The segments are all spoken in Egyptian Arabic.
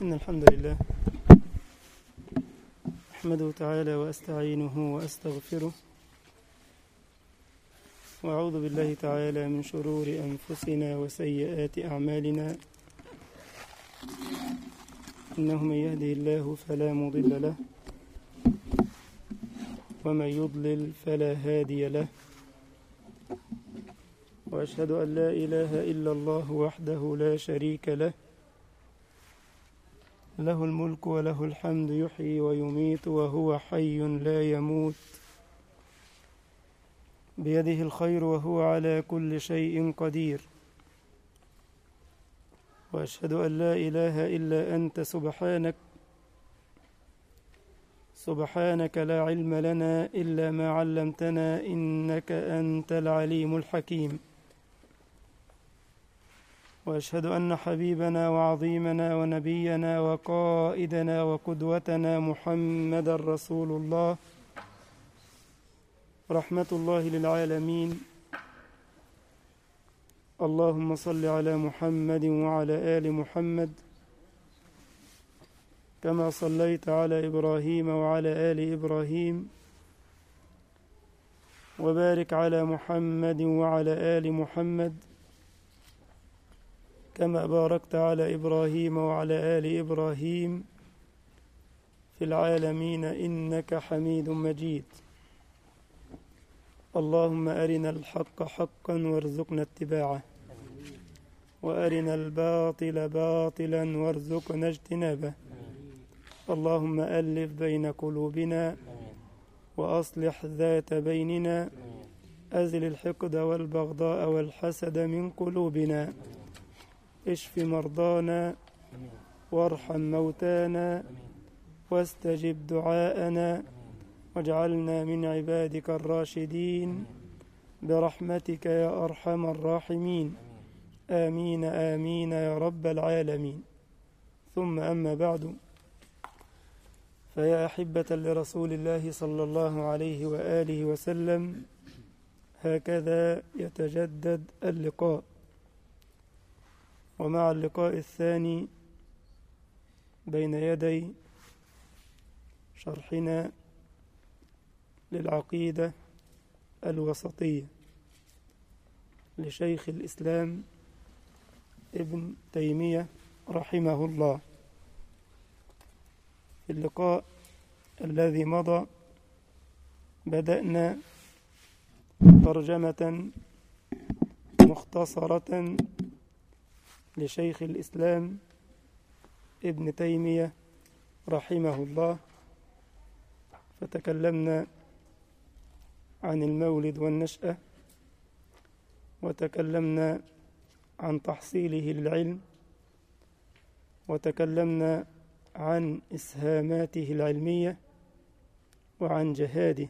إن الحمد لله أحمده تعالى وأستعينه وأستغفره وأعوذ بالله تعالى من شرور أنفسنا وسيئات أعمالنا إنه من يهده الله فلا مضل له ومن يضلل فلا هادي له وأشهد أن لا إله إلا الله وحده لا شريك له له الملك وله الحمد يحيي ويميت وهو حي لا يموت بيده الخير وهو على كل شيء قدير واشهد ان لا اله الا انت سبحانك سبحانك لا علم لنا الا ما علمتنا انك انت العليم الحكيم واشهد ان حبيبنا وعظيمنا ونبينا وقائدنا وقدوتنا محمدا رسول الله رحمه الله للعالمين اللهم صل على محمد وعلى ال محمد كما صليت على ابراهيم وعلى ال ابراهيم وبارك على محمد وعلى ال محمد كما باركت على ابراهيم وعلى ال ابراهيم في العالمين انك حميد مجيد اللهم ارنا الحق حقا وارزقنا اتباعه وارنا الباطل باطلا وارزقنا اجتنابه اللهم الف بين قلوبنا واصلح ذات بيننا ازل الحقد والبغضاء والحسد من قلوبنا اشف مرضانا وارحم موتانا واستجب دعاءنا واجعلنا من عبادك الراشدين برحمتك يا ارحم الراحمين امين امين يا رب العالمين ثم اما بعد فيا احبه لرسول الله صلى الله عليه واله وسلم هكذا يتجدد اللقاء ومع اللقاء الثاني بين يدي شرحنا للعقيدة الوسطية لشيخ الإسلام ابن تيمية رحمه الله في اللقاء الذي مضى بدأنا ترجمة مختصرة لشيخ الإسلام ابن تيمية رحمه الله فتكلمنا عن المولد والنشأة وتكلمنا عن تحصيله للعلم وتكلمنا عن إسهاماته العلمية وعن جهاده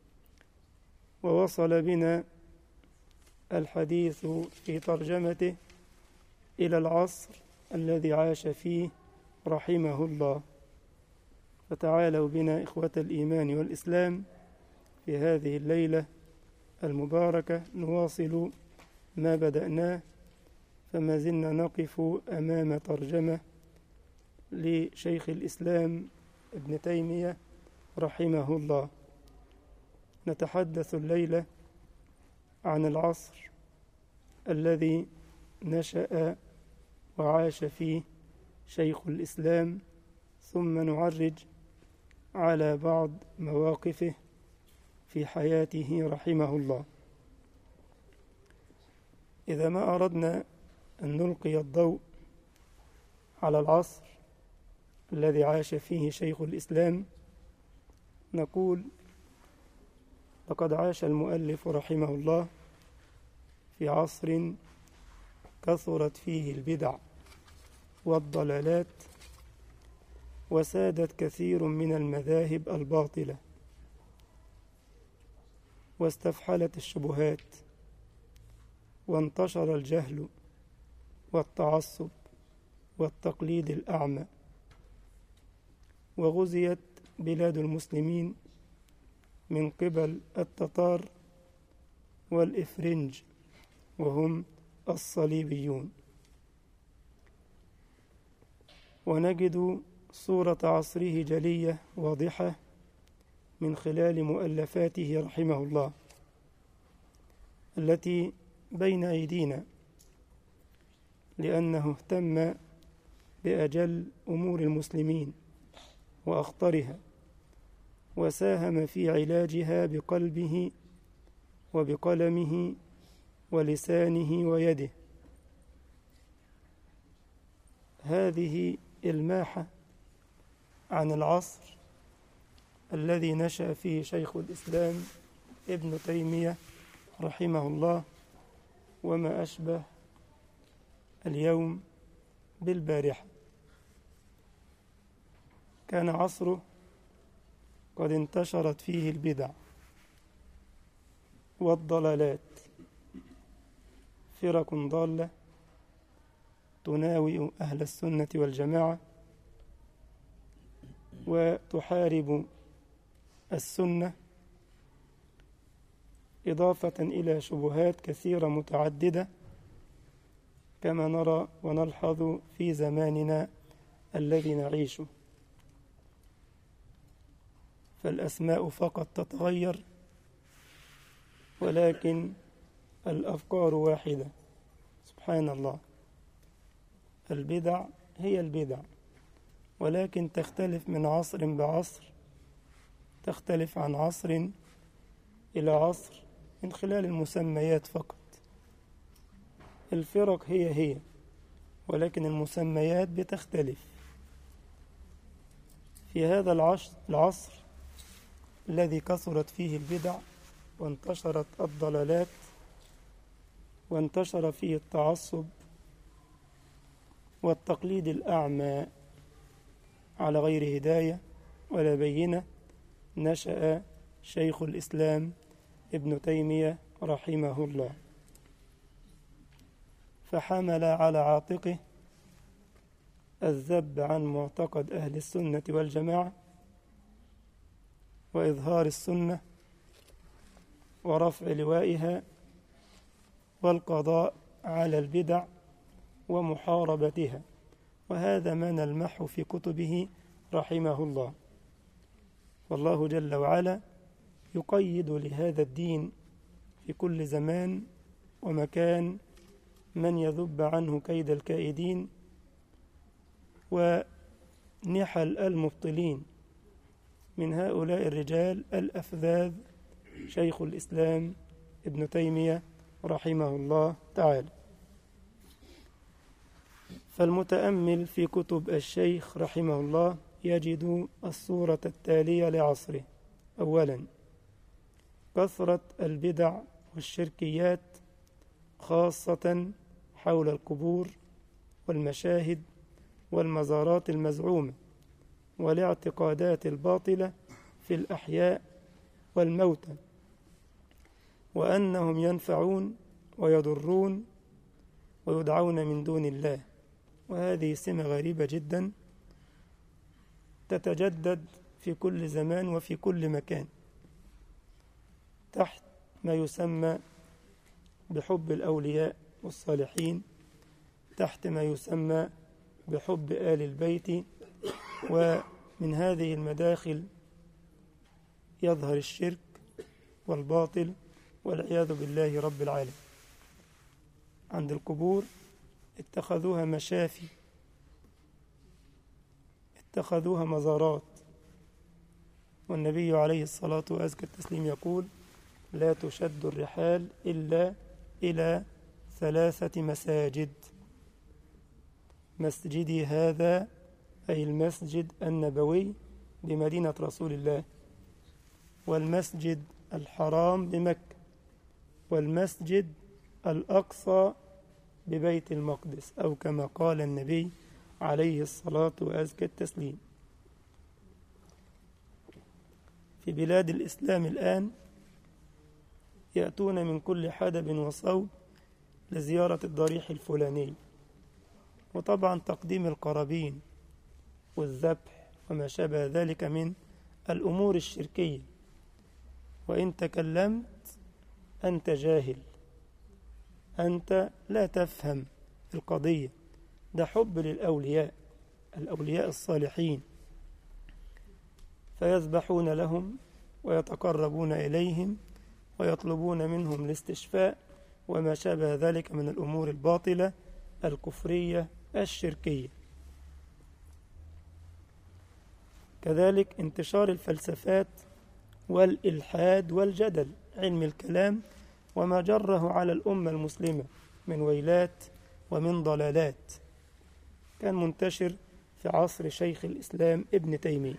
ووصل بنا الحديث في ترجمته إلى العصر الذي عاش فيه رحمه الله فتعالوا بنا إخوة الإيمان والإسلام في هذه الليلة المباركة نواصل ما بدأناه فما زلنا نقف أمام ترجمة لشيخ الإسلام ابن تيمية رحمه الله نتحدث الليلة عن العصر الذي نشأ وعاش فيه شيخ الإسلام ثم نعرج على بعض مواقفه في حياته رحمه الله إذا ما أردنا أن نلقي الضوء على العصر الذي عاش فيه شيخ الإسلام نقول لقد عاش المؤلف رحمه الله في عصر كثرت فيه البدع والضلالات وسادت كثير من المذاهب الباطله واستفحلت الشبهات وانتشر الجهل والتعصب والتقليد الاعمى وغزيت بلاد المسلمين من قبل التتار والإفرنج وهم الصليبيون ونجد صورة عصره جلية واضحة من خلال مؤلفاته رحمه الله التي بين أيدينا لأنه اهتم بأجل أمور المسلمين وأخطرها وساهم في علاجها بقلبه وبقلمه ولسانه ويده هذه الماحة عن العصر الذي نشأ فيه شيخ الإسلام ابن تيمية رحمه الله وما أشبه اليوم بالبارحة كان عصره قد انتشرت فيه البدع والضلالات فرق ضالة تناوئ أهل السنة والجماعة وتحارب السنة إضافة إلى شبهات كثيرة متعددة كما نرى ونلحظ في زماننا الذي نعيشه فالأسماء فقط تتغير ولكن الأفكار واحدة سبحان الله البدع هي البدع ولكن تختلف من عصر بعصر تختلف عن عصر إلى عصر من خلال المسميات فقط الفرق هي هي ولكن المسميات بتختلف في هذا العصر, العصر الذي كثرت فيه البدع وانتشرت الضلالات وانتشر فيه التعصب والتقليد الأعمى على غير هداية ولا بينة نشأ شيخ الإسلام ابن تيمية رحمه الله فحمل على عاتقه الذب عن معتقد أهل السنة والجماعة وإظهار السنة ورفع لوائها والقضاء على البدع ومحاربتها وهذا ما نلمح في كتبه رحمه الله والله جل وعلا يقيد لهذا الدين في كل زمان ومكان من يذب عنه كيد الكائدين ونحل المبطلين من هؤلاء الرجال الأفذاذ شيخ الإسلام ابن تيمية رحمه الله تعالى فالمتأمل في كتب الشيخ رحمه الله يجد الصورة التالية لعصره أولا كثرة البدع والشركيات خاصة حول القبور والمشاهد والمزارات المزعومة والاعتقادات الباطلة في الأحياء والموتى وأنهم ينفعون ويضرون ويدعون من دون الله وهذه سمة غريبة جدا تتجدد في كل زمان وفي كل مكان تحت ما يسمى بحب الأولياء والصالحين تحت ما يسمى بحب آل البيت ومن هذه المداخل يظهر الشرك والباطل والعياذ بالله رب العالمين عند القبور اتخذوها مشافي اتخذوها مزارات والنبي عليه الصلاة وأزكى التسليم يقول لا تشد الرحال إلا إلى ثلاثة مساجد مسجدي هذا أي المسجد النبوي بمدينة رسول الله والمسجد الحرام بمكة والمسجد الأقصى ببيت المقدس أو كما قال النبي عليه الصلاة وأزكى التسليم في بلاد الإسلام الآن يأتون من كل حدب وصوب لزيارة الضريح الفلاني وطبعا تقديم القرابين والذبح وما شابه ذلك من الأمور الشركية وإن تكلمت أنت جاهل أنت لا تفهم القضية ده حب للأولياء الأولياء الصالحين فيذبحون لهم ويتقربون إليهم ويطلبون منهم الاستشفاء وما شابه ذلك من الأمور الباطلة الكفرية الشركية كذلك انتشار الفلسفات والإلحاد والجدل علم الكلام وما جره على الأمة المسلمة من ويلات ومن ضلالات كان منتشر في عصر شيخ الإسلام ابن تيمية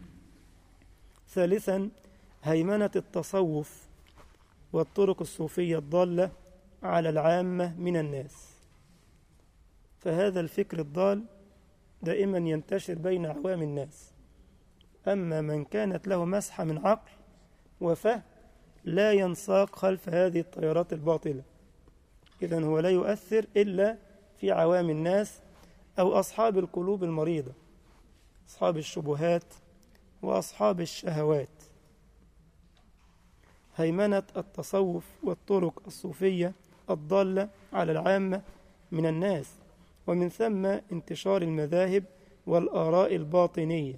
ثالثا هيمنة التصوف والطرق الصوفية الضالة على العامة من الناس فهذا الفكر الضال دائما ينتشر بين عوام الناس أما من كانت له مسحة من عقل وفهم لا ينساق خلف هذه التيارات الباطلة إذا هو لا يؤثر إلا في عوام الناس أو أصحاب القلوب المريضة أصحاب الشبهات وأصحاب الشهوات هيمنة التصوف والطرق الصوفية الضالة على العامة من الناس ومن ثم انتشار المذاهب والآراء الباطنية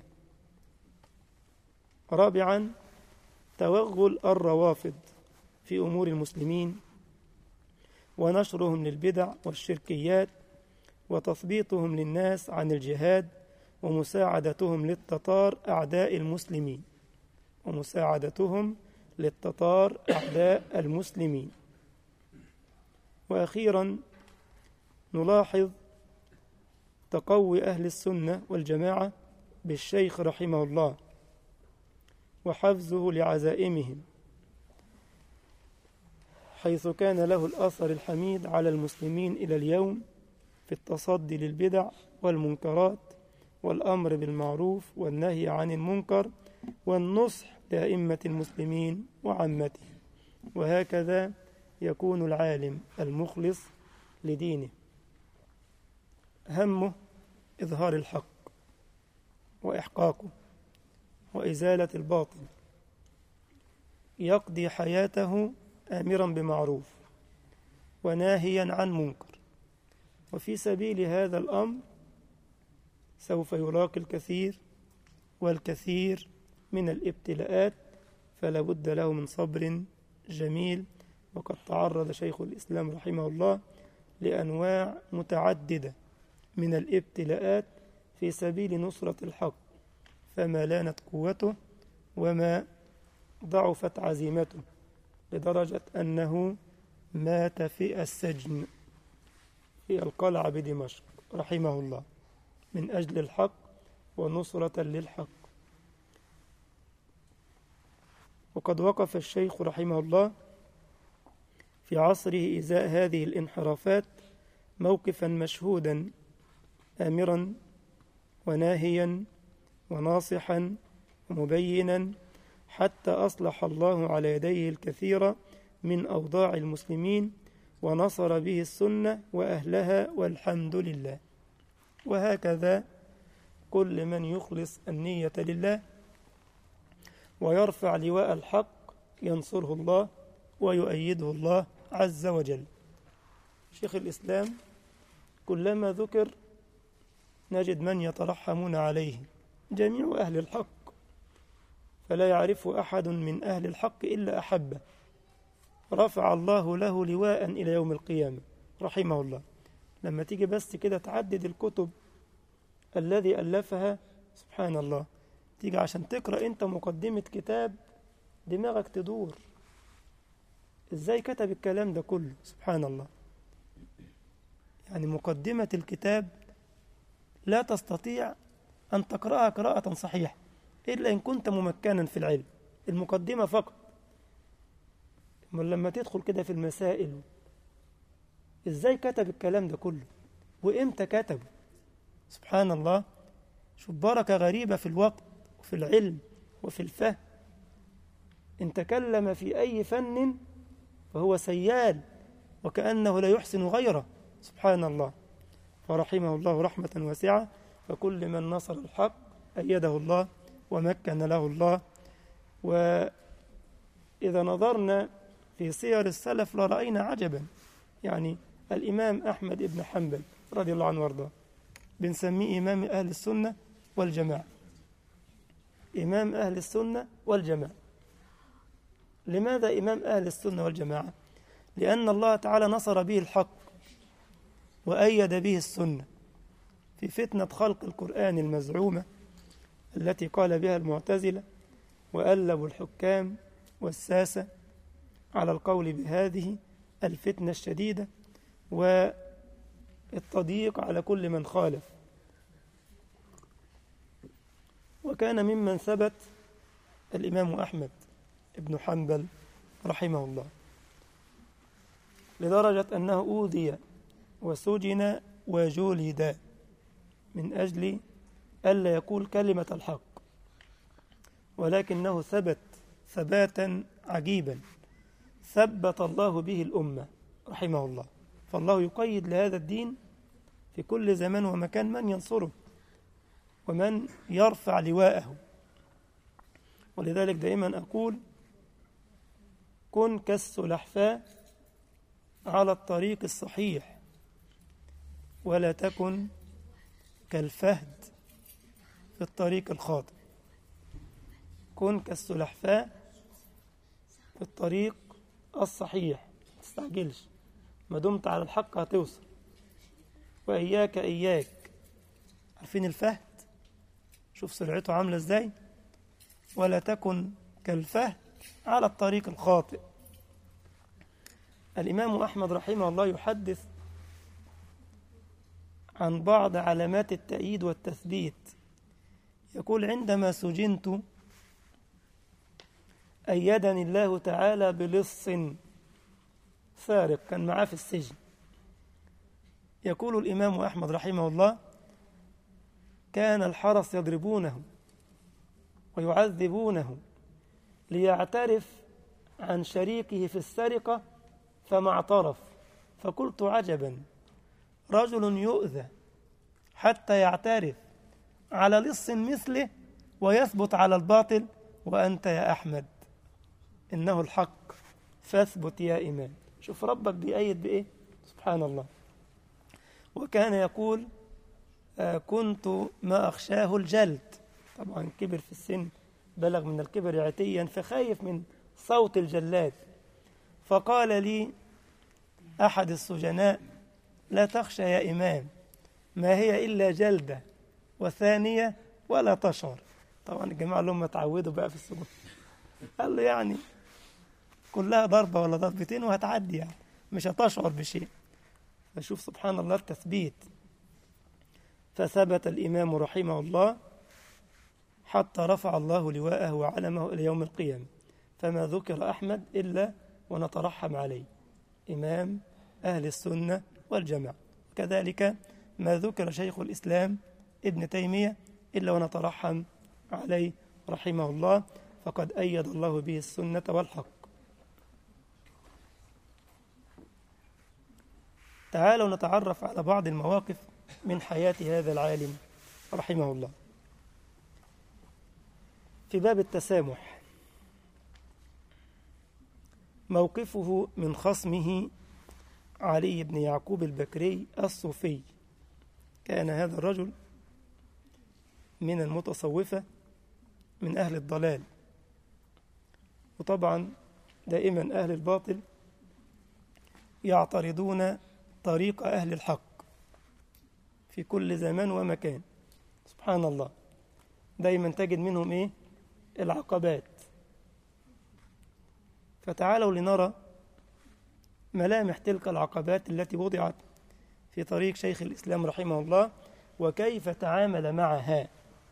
رابعا توغل الروافض في أمور المسلمين ونشرهم للبدع والشركيات وتثبيطهم للناس عن الجهاد ومساعدتهم للتتار أعداء المسلمين ومساعدتهم للتتار أعداء المسلمين وأخيرا نلاحظ تقوي أهل السنة والجماعة بالشيخ رحمه الله وحفظه لعزائمهم حيث كان له الأثر الحميد على المسلمين إلى اليوم في التصدي للبدع والمنكرات والأمر بالمعروف والنهي عن المنكر والنصح لأئمة المسلمين وعامتهم وهكذا يكون العالم المخلص لدينه همه إظهار الحق وإحقاقه وإزالة الباطل يقضي حياته آمرا بمعروف وناهيا عن منكر وفي سبيل هذا الأمر سوف يلاقي الكثير والكثير من الابتلاءات فلا بد له من صبر جميل وقد تعرض شيخ الإسلام رحمه الله لأنواع متعددة من الابتلاءات في سبيل نصرة الحق فما لانت قوته وما ضعفت عزيمته لدرجة أنه مات في السجن في القلعة بدمشق رحمه الله من أجل الحق ونصرة للحق وقد وقف الشيخ رحمه الله في عصره إزاء هذه الانحرافات موقفا مشهودا آمرا وناهيا وناصحا ومبينا حتى أصلح الله على يديه الكثير من أوضاع المسلمين ونصر به السنة وأهلها والحمد لله وهكذا كل من يخلص النية لله ويرفع لواء الحق ينصره الله ويؤيده الله عز وجل شيخ الإسلام كلما ذكر نجد من يترحمون عليه جميع أهل الحق فلا يعرف أحد من أهل الحق إلا أحبه رفع الله له لواء إلى يوم القيامة رحمه الله لما تيجي بس كده تعدد الكتب الذي ألفها سبحان الله تيجي عشان تقرأ أنت مقدمة كتاب دماغك تدور إزاي كتب الكلام ده كله سبحان الله يعني مقدمة الكتاب لا تستطيع أن تقرأها قراءة صحيحة إلا إن كنت ممكنا في العلم المقدمة فقط لما تدخل كده في المسائل إزاي كتب الكلام ده كله وإمتى كتبه سبحان الله شوف بركة غريبة في الوقت وفي العلم وفي الفهم إن تكلم في أي فن فهو سيال وكأنه لا يحسن غيره سبحان الله فرحمه الله رحمة واسعة فكل من نصر الحق أيده الله ومكن له الله وإذا نظرنا في سير السلف لرأينا عجبا يعني الإمام أحمد بن حنبل رضي الله عنه وارضاه بنسميه إمام أهل السنة والجماعة إمام أهل السنة والجماعة لماذا إمام أهل السنة والجماعة لأن الله تعالى نصر به الحق وأيد به السنة في فتنة خلق القرآن المزعومة التي قال بها المعتزلة وألبوا الحكام والساسة على القول بهذه الفتنة الشديدة والتضييق على كل من خالف وكان ممن ثبت الإمام أحمد بن حنبل رحمه الله لدرجة أنه أوذي وسجن وجلد من أجل ألا يقول كلمة الحق ولكنه ثبت ثباتا عجيبا ثبت الله به الأمة رحمه الله فالله يقيد لهذا الدين في كل زمان ومكان من ينصره ومن يرفع لواءه ولذلك دائما أقول كن كالسلحفاة على الطريق الصحيح ولا تكن كالفهد في الطريق الخاطئ كن كالسلحفاة في الطريق الصحيح ما تستعجلش ما دمت على الحق هتوصل وإياك إياك عارفين الفهد شوف سرعته عاملة ازاي ولا تكن كالفهد على الطريق الخاطئ الإمام أحمد رحمه الله يحدث عن بعض علامات التأييد والتثبيت يقول عندما سجنت أيدني الله تعالى بلص فارق كان معاه في السجن يقول الإمام أحمد رحمه الله كان الحرس يضربونه ويعذبونه ليعترف عن شريكه في السرقة فما اعترف فقلت عجبا رجل يؤذى حتى يعترف على لص مثله ويثبت على الباطل وأنت يا أحمد إنه الحق فاثبت يا إمام شوف ربك بيأيد بإيه سبحان الله وكان يقول آه كنت ما أخشاه الجلد طبعا كبر في السن بلغ من الكبر عتيا فخايف من صوت الجلاد فقال لي أحد السجناء لا تخشى يا إمام ما هي إلا جلدة وثانية ولا تشعر طبعا الجماعة اللي هم اتعودوا بقى في السجون قال له يعني كلها ضربة ولا ضربتين وهتعدي يعني مش هتشعر بشيء فشوف سبحان الله التثبيت فثبت الإمام رحمه الله حتى رفع الله لواءه وعلمه إلى يوم القيامة فما ذكر أحمد إلا ونترحم عليه إمام أهل السنة والجماعة كذلك ما ذكر شيخ الإسلام ابن تيمية إلا ونترحم عليه رحمه الله فقد أيد الله به السنة والحق تعالوا نتعرف على بعض المواقف من حياة هذا العالم رحمه الله في باب التسامح موقفه من خصمه علي بن يعقوب البكري الصوفي كان هذا الرجل من المتصوفة من أهل الضلال وطبعا دائما أهل الباطل يعترضون طريق أهل الحق في كل زمان ومكان سبحان الله دايما تجد منهم إيه العقبات فتعالوا لنرى ملامح تلك العقبات التي وضعت في طريق شيخ الإسلام رحمه الله وكيف تعامل معها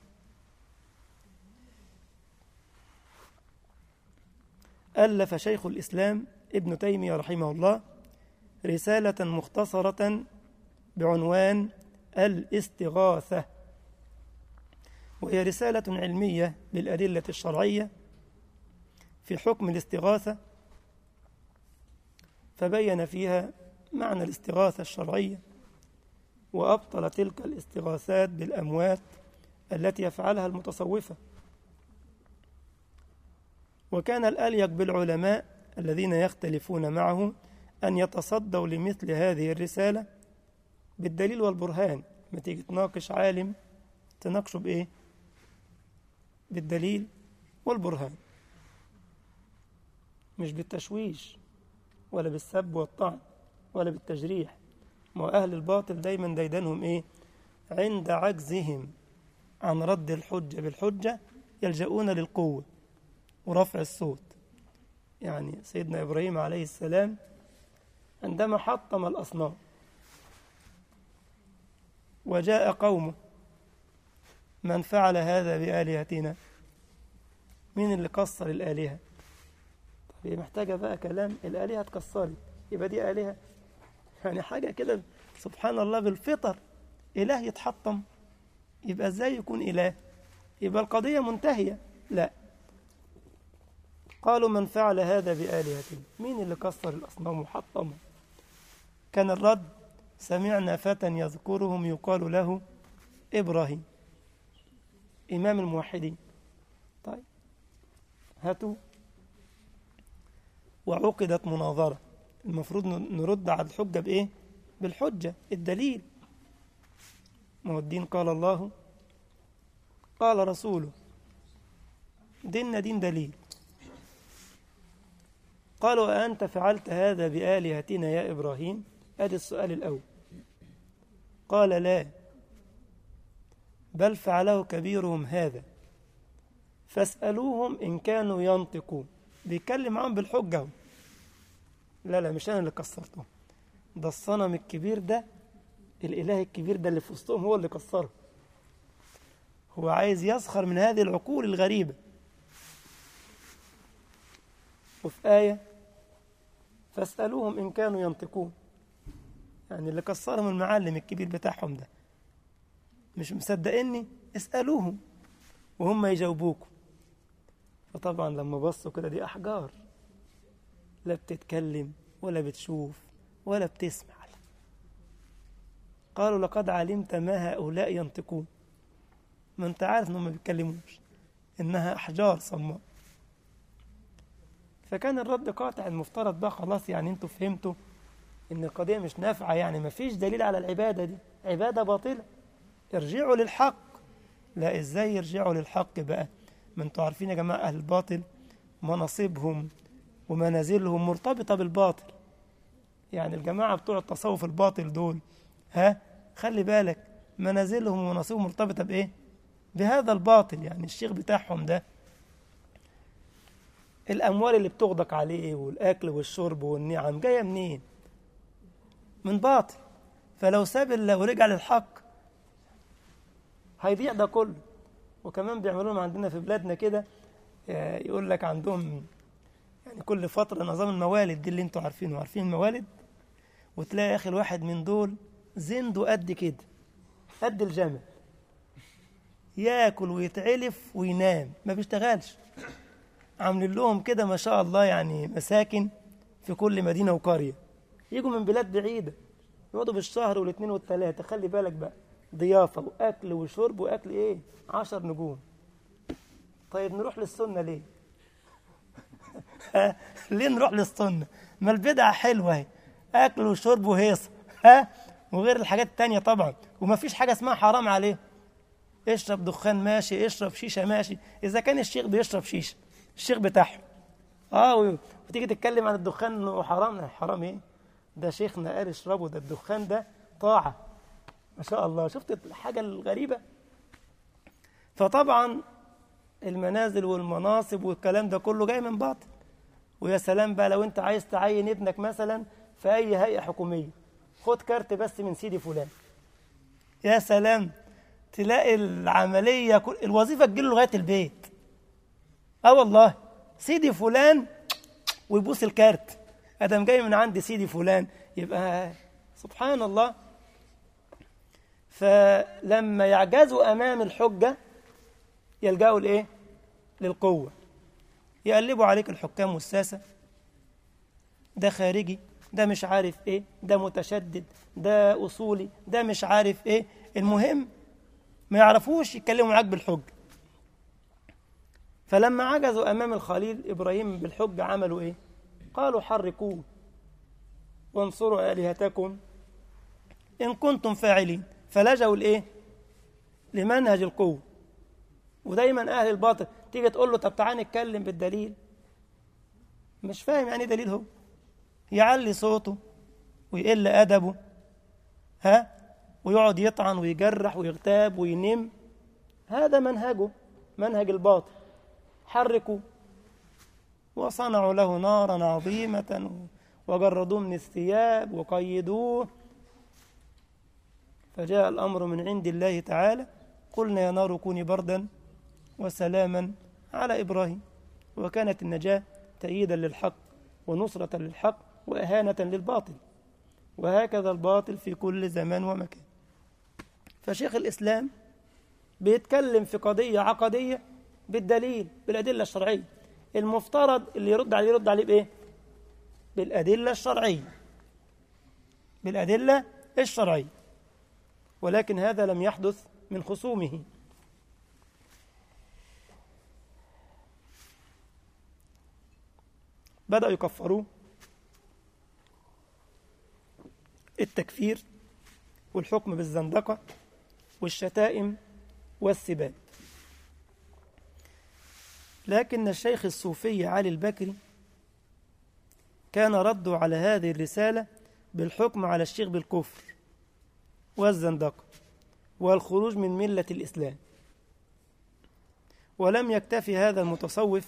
ألف شيخ الإسلام ابن تيمية رحمه الله رسالة مختصرة بعنوان الاستغاثة وهي رسالة علمية بالأدلة الشرعية في حكم الاستغاثة فبين فيها معنى الاستغاثة الشرعية وأبطل تلك الاستغاثات بالأموات التي يفعلها المتصوفة وكان الأليق بالعلماء الذين يختلفون معه أن يتصدوا لمثل هذه الرسالة بالدليل والبرهان ما تيجي تناقش عالم تناقشه بإيه بالدليل والبرهان مش بالتشويش ولا بالسب والطعن ولا بالتجريح ما هو أهل الباطل دايما ديدنهم إيه عند عجزهم عن رد الحجة بالحجة يلجؤون للقوة ورفع الصوت يعني سيدنا إبراهيم عليه السلام عندما حطم الأصنام وجاء قومه من فعل هذا بآلهتنا مين اللي كسر الآلهة طب هي محتاجة بقى كلام الآلهة اتكسرت يبقى دي آلهة يعني حاجة كده سبحان الله بالفطر إله يتحطم يبقى ازاي يكون إله يبقى القضية منتهية لا قالوا من فعل هذا بآلهتنا مين اللي كسر الأصنام وحطمها كان الرد سمعنا فتى يذكرهم يقال له إبراهيم إمام الموحدين طيب هاتوا وعقدت مناظرة المفروض نرد على الحجة بإيه بالحجة الدليل ما هو الدين قال الله قال رسوله ديننا دين دليل قالوا أنت فعلت هذا بآلهتنا يا إبراهيم هذا السؤال الأول قال لا بل فعله كبيرهم هذا فاسألوهم إن كانوا ينطقون بيتكلم معاهم بالحجة لا لا مش أنا اللي كسرتهم ده الصنم الكبير ده الإله الكبير ده اللي في وسطهم هو اللي كسره هو عايز يسخر من هذه العقول الغريبة وفي آية فاسألوهم إن كانوا ينطقون يعني اللي كسرهم المعلم الكبير بتاعهم ده مش مصدقيني اسألوهم وهم يجاوبوكم فطبعا لما بصوا كده دي أحجار لا بتتكلم ولا بتشوف ولا بتسمع قالوا لقد علمت ما هؤلاء ينطقون ما انت عارف انهم ما بيتكلموش انها احجار صماء فكان الرد قاطع المفترض بقى خلاص يعني انتوا فهمتوا ان القضيه مش نافعه يعني ما فيش دليل على العباده دي عباده باطله ارجعوا للحق لا ازاي يرجعوا للحق بقى ما انتوا عارفين يا جماعه اهل الباطل مناصبهم ومنازلهم مرتبطه بالباطل يعني الجماعه بتوع التصوف الباطل دول ها خلي بالك منازلهم ومناصبهم مرتبطه بايه بهذا الباطل يعني الشيخ بتاعهم ده الاموال اللي بتغدق عليه والاكل والشرب والنعم جايه منين من باطل فلو ساب الله ورجع للحق هيضيع ده كله وكمان بيعملوا لهم عندنا في بلادنا كده يقول لك عندهم يعني كل فتره نظام الموالد دي اللي انتوا عارفينه عارفين الموالد وتلاقي يا اخي الواحد من دول زنده قد كده قد الجمل ياكل ويتعلف وينام ما بيشتغلش عاملين لهم كده ما شاء الله يعني مساكن في كل مدينه وقريه يجوا من بلاد بعيده يقعدوا بالشهر والاثنين والثلاثه خلي بالك بقى ضيافه واكل وشرب واكل ايه عشر نجوم طيب نروح للسنه ليه ليه نروح للسنه ما البدعه حلوه اهي اكل وشرب وهيصه ها وغير الحاجات التانية طبعا وما فيش حاجة اسمها حرام عليه اشرب دخان ماشي اشرب شيشة ماشي إذا كان الشيخ بيشرب شيشة الشيخ بتاعهم اه وتيجي تتكلم عن الدخان انه حرام حرام ايه ده شيخنا قال اشربوا ده الدخان ده طاعة ما شاء الله شفت الحاجة الغريبة فطبعا المنازل والمناصب والكلام ده كله جاي من باطل ويا سلام بقى لو انت عايز تعين ابنك مثلا في اي هيئة حكومية خد كارت بس من سيدي فلان يا سلام تلاقي العملية كل... الوظيفة تجيله لغاية البيت اه والله سيدي فلان ويبوس الكارت ادم جاي من عند سيدي فلان يبقى سبحان الله فلما يعجزوا امام الحجه يلجأوا لايه للقوه يقلبوا عليك الحكام والساسه ده خارجي ده مش عارف ايه ده متشدد ده اصولي ده مش عارف ايه المهم ما يعرفوش يتكلموا معاك بالحج فلما عجزوا امام الخليل ابراهيم بالحج عملوا ايه قالوا حرقوه وانصروا الهتكم ان كنتم فاعلين فلجوا لإيه؟ لمنهج القوة ودايما أهل الباطل تيجي تقول له طب تعالى نتكلم بالدليل مش فاهم يعني دليل هو يعلي صوته ويقل أدبه ها ويقعد يطعن ويجرح ويغتاب وينم هذا منهجه منهج الباطل حركوا وصنعوا له نارا عظيمة وجردوه من الثياب وقيدوه فجاء الأمر من عند الله تعالى قلنا يا نار كوني بردا وسلاما على إبراهيم وكانت النجاة تأييدا للحق ونصرة للحق وإهانة للباطل وهكذا الباطل في كل زمان ومكان فشيخ الإسلام بيتكلم في قضية عقدية بالدليل بالأدلة الشرعية المفترض اللي يرد عليه يرد عليه بإيه؟ بالأدلة الشرعية بالأدلة الشرعية ولكن هذا لم يحدث من خصومه بدأوا يكفروه التكفير والحكم بالزندقة والشتائم والسباب لكن الشيخ الصوفي علي البكري كان رده على هذه الرسالة بالحكم على الشيخ بالكفر والزندقة والخروج من ملة الإسلام ولم يكتفي هذا المتصوف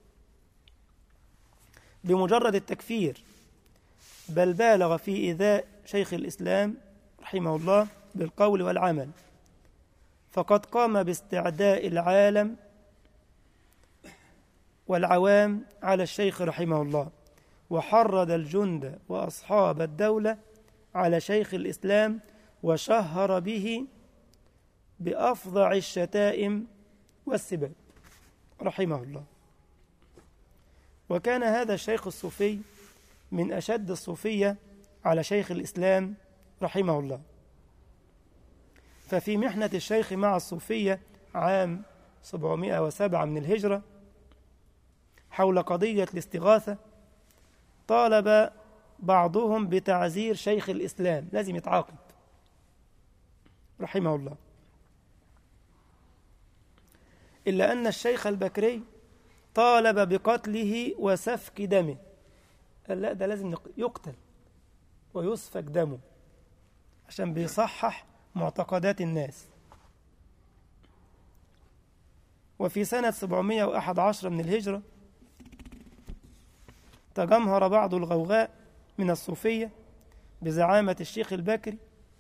بمجرد التكفير بل بالغ في إيذاء شيخ الإسلام رحمه الله بالقول والعمل فقد قام باستعداء العالم والعوام على الشيخ رحمه الله وحرض الجند وأصحاب الدولة على شيخ الإسلام وشهر به بأفظع الشتائم والسباب رحمه الله وكان هذا الشيخ الصوفي من أشد الصوفية على شيخ الإسلام رحمه الله ففي محنة الشيخ مع الصوفية عام 707 من الهجرة حول قضية الاستغاثة طالب بعضهم بتعزير شيخ الإسلام لازم يتعاقب رحمه الله إلا أن الشيخ البكري طالب بقتله وسفك دمه قال لا ده لازم يقتل ويسفك دمه عشان بيصحح معتقدات الناس وفي سنة 711 من الهجرة تجمهر بعض الغوغاء من الصوفية بزعامة الشيخ البكري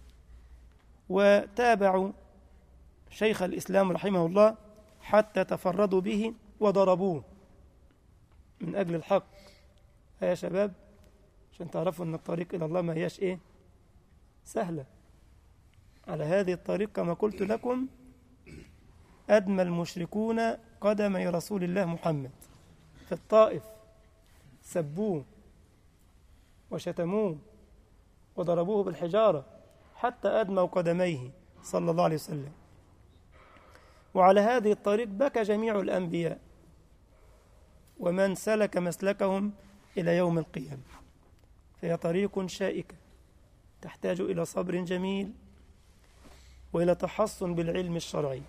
وتابعوا شيخ الإسلام رحمه الله حتى تفردوا به وضربوه من أجل الحق يا شباب عشان تعرفوا أن الطريق إلى الله ما هياش إيه سهلة على هذه الطريق كما قلت لكم أدمى المشركون قدمي رسول الله محمد في الطائف سبوه وشتموه وضربوه بالحجارة حتى أدموا قدميه صلى الله عليه وسلم وعلى هذه الطريق بكى جميع الأنبياء ومن سلك مسلكهم إلى يوم القيامة فهي طريق شائكة تحتاج إلى صبر جميل وإلى تحصن بالعلم الشرعي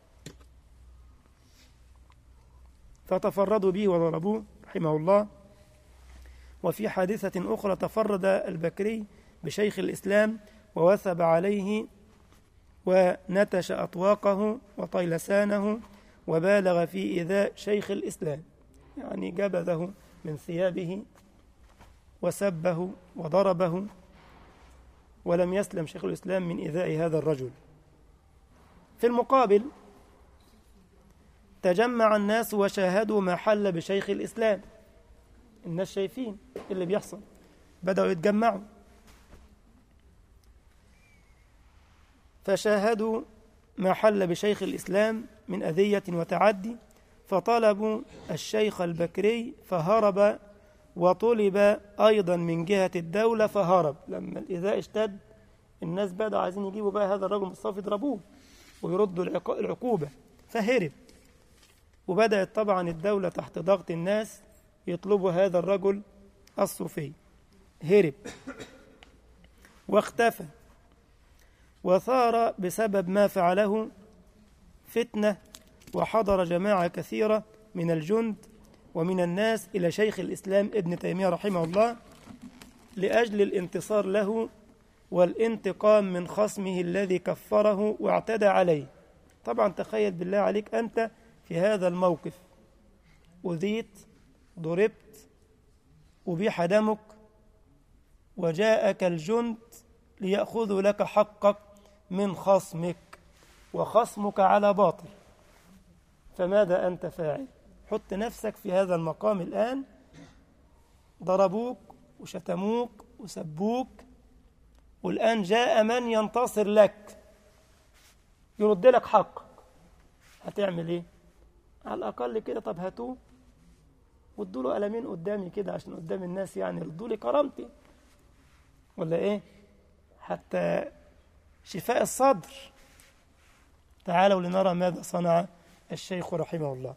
فتفردوا به وضربوه رحمه الله وفي حادثة أخرى تفرد البكري بشيخ الإسلام ووثب عليه ونتش أطواقه وطيلسانه وبالغ في إيذاء شيخ الإسلام يعني جبذه من ثيابه وسبه وضربه ولم يسلم شيخ الإسلام من إيذاء هذا الرجل في المقابل تجمع الناس وشاهدوا ما حل بشيخ الإسلام الناس شايفين اللي بيحصل بدأوا يتجمعوا فشاهدوا ما حل بشيخ الإسلام من أذية وتعدي فطلبوا الشيخ البكري فهرب وطلب أيضا من جهة الدولة فهرب لما الإذاء اشتد الناس بدأوا عايزين يجيبوا بقى هذا الرجل مصطفى يضربوه ويردوا العقوبة فهرب وبدأت طبعا الدولة تحت ضغط الناس يطلبوا هذا الرجل الصوفي هرب واختفى وثار بسبب ما فعله فتنة وحضر جماعة كثيرة من الجند ومن الناس إلى شيخ الإسلام ابن تيمية رحمه الله لأجل الانتصار له والانتقام من خصمه الذي كفره واعتدى عليه طبعا تخيل بالله عليك أنت في هذا الموقف أذيت ضربت أبيح دمك وجاءك الجند ليأخذوا لك حقك من خصمك وخصمك على باطل فماذا أنت فاعل حط نفسك في هذا المقام الآن ضربوك وشتموك وسبوك والآن جاء من ينتصر لك يرد لك حقك هتعمل ايه على الأقل كده طب هاتوه وادوا له قلمين قدامي كده عشان قدام الناس يعني ردوا لي كرامتي ولا ايه حتى شفاء الصدر تعالوا لنرى ماذا صنع الشيخ رحمه الله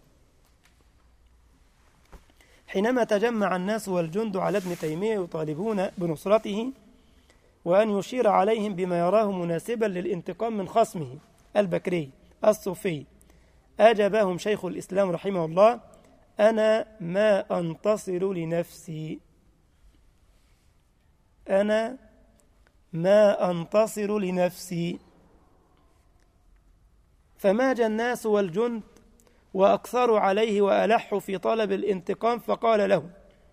حينما تجمع الناس والجند على ابن تيمية يطالبون بنصرته وأن يشير عليهم بما يراه مناسبا للانتقام من خصمه البكري الصوفي أجابهم شيخ الإسلام رحمه الله أنا ما أنتصر لنفسي أنا ما أنتصر لنفسي فماج الناس والجند وأكثروا عليه وألحوا في طلب الانتقام فقال له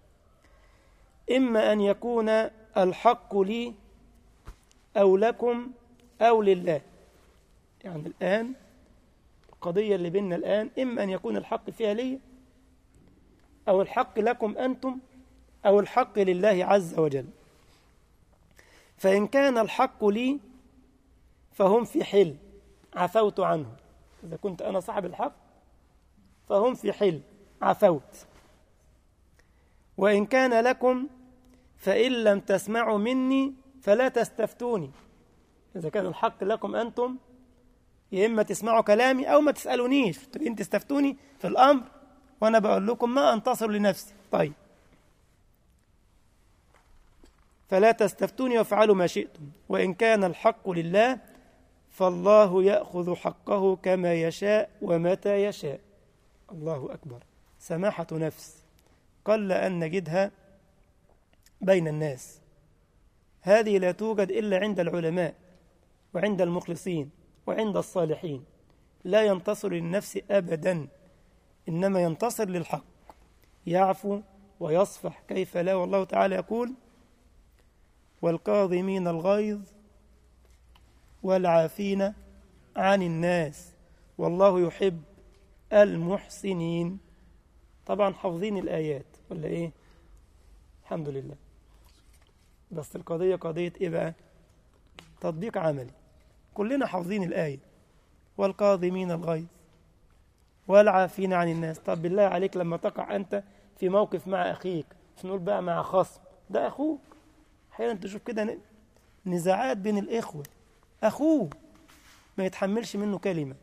إما أن يكون الحق لي أو لكم أو لله يعني الآن القضية اللي بيننا الآن إما أن يكون الحق فيها لي أو الحق لكم أنتم أو الحق لله عز وجل فإن كان الحق لي فهم في حل عفوت عنه إذا كنت أنا صاحب الحق فهم في حل عفوت وإن كان لكم فإن لم تسمعوا مني فلا تستفتوني إذا كان الحق لكم أنتم يا إما تسمعوا كلامي أو ما تسألونيش إن تستفتوني في الأمر وأنا بقول لكم ما أنتصر لنفسي طيب فلا تستفتوني وافعلوا ما شئتم وإن كان الحق لله فالله يأخذ حقه كما يشاء ومتى يشاء الله أكبر سماحة نفس قل أن نجدها بين الناس هذه لا توجد إلا عند العلماء وعند المخلصين وعند الصالحين لا ينتصر للنفس أبدا إنما ينتصر للحق يعفو ويصفح كيف لا والله تعالى يقول والكاظمين الغيظ والعافين عن الناس والله يحب المحسنين طبعا حافظين الآيات ولا إيه الحمد لله بس القضية قضية إيه بقى تطبيق عملي كلنا حافظين الآية والكاظمين الغيظ والعافين عن الناس طب بالله عليك لما تقع أنت في موقف مع أخيك مش نقول بقى مع خصم ده أخوك أحيانا تشوف كده نزاعات بين الإخوة أخوه ما يتحملش منه كلمة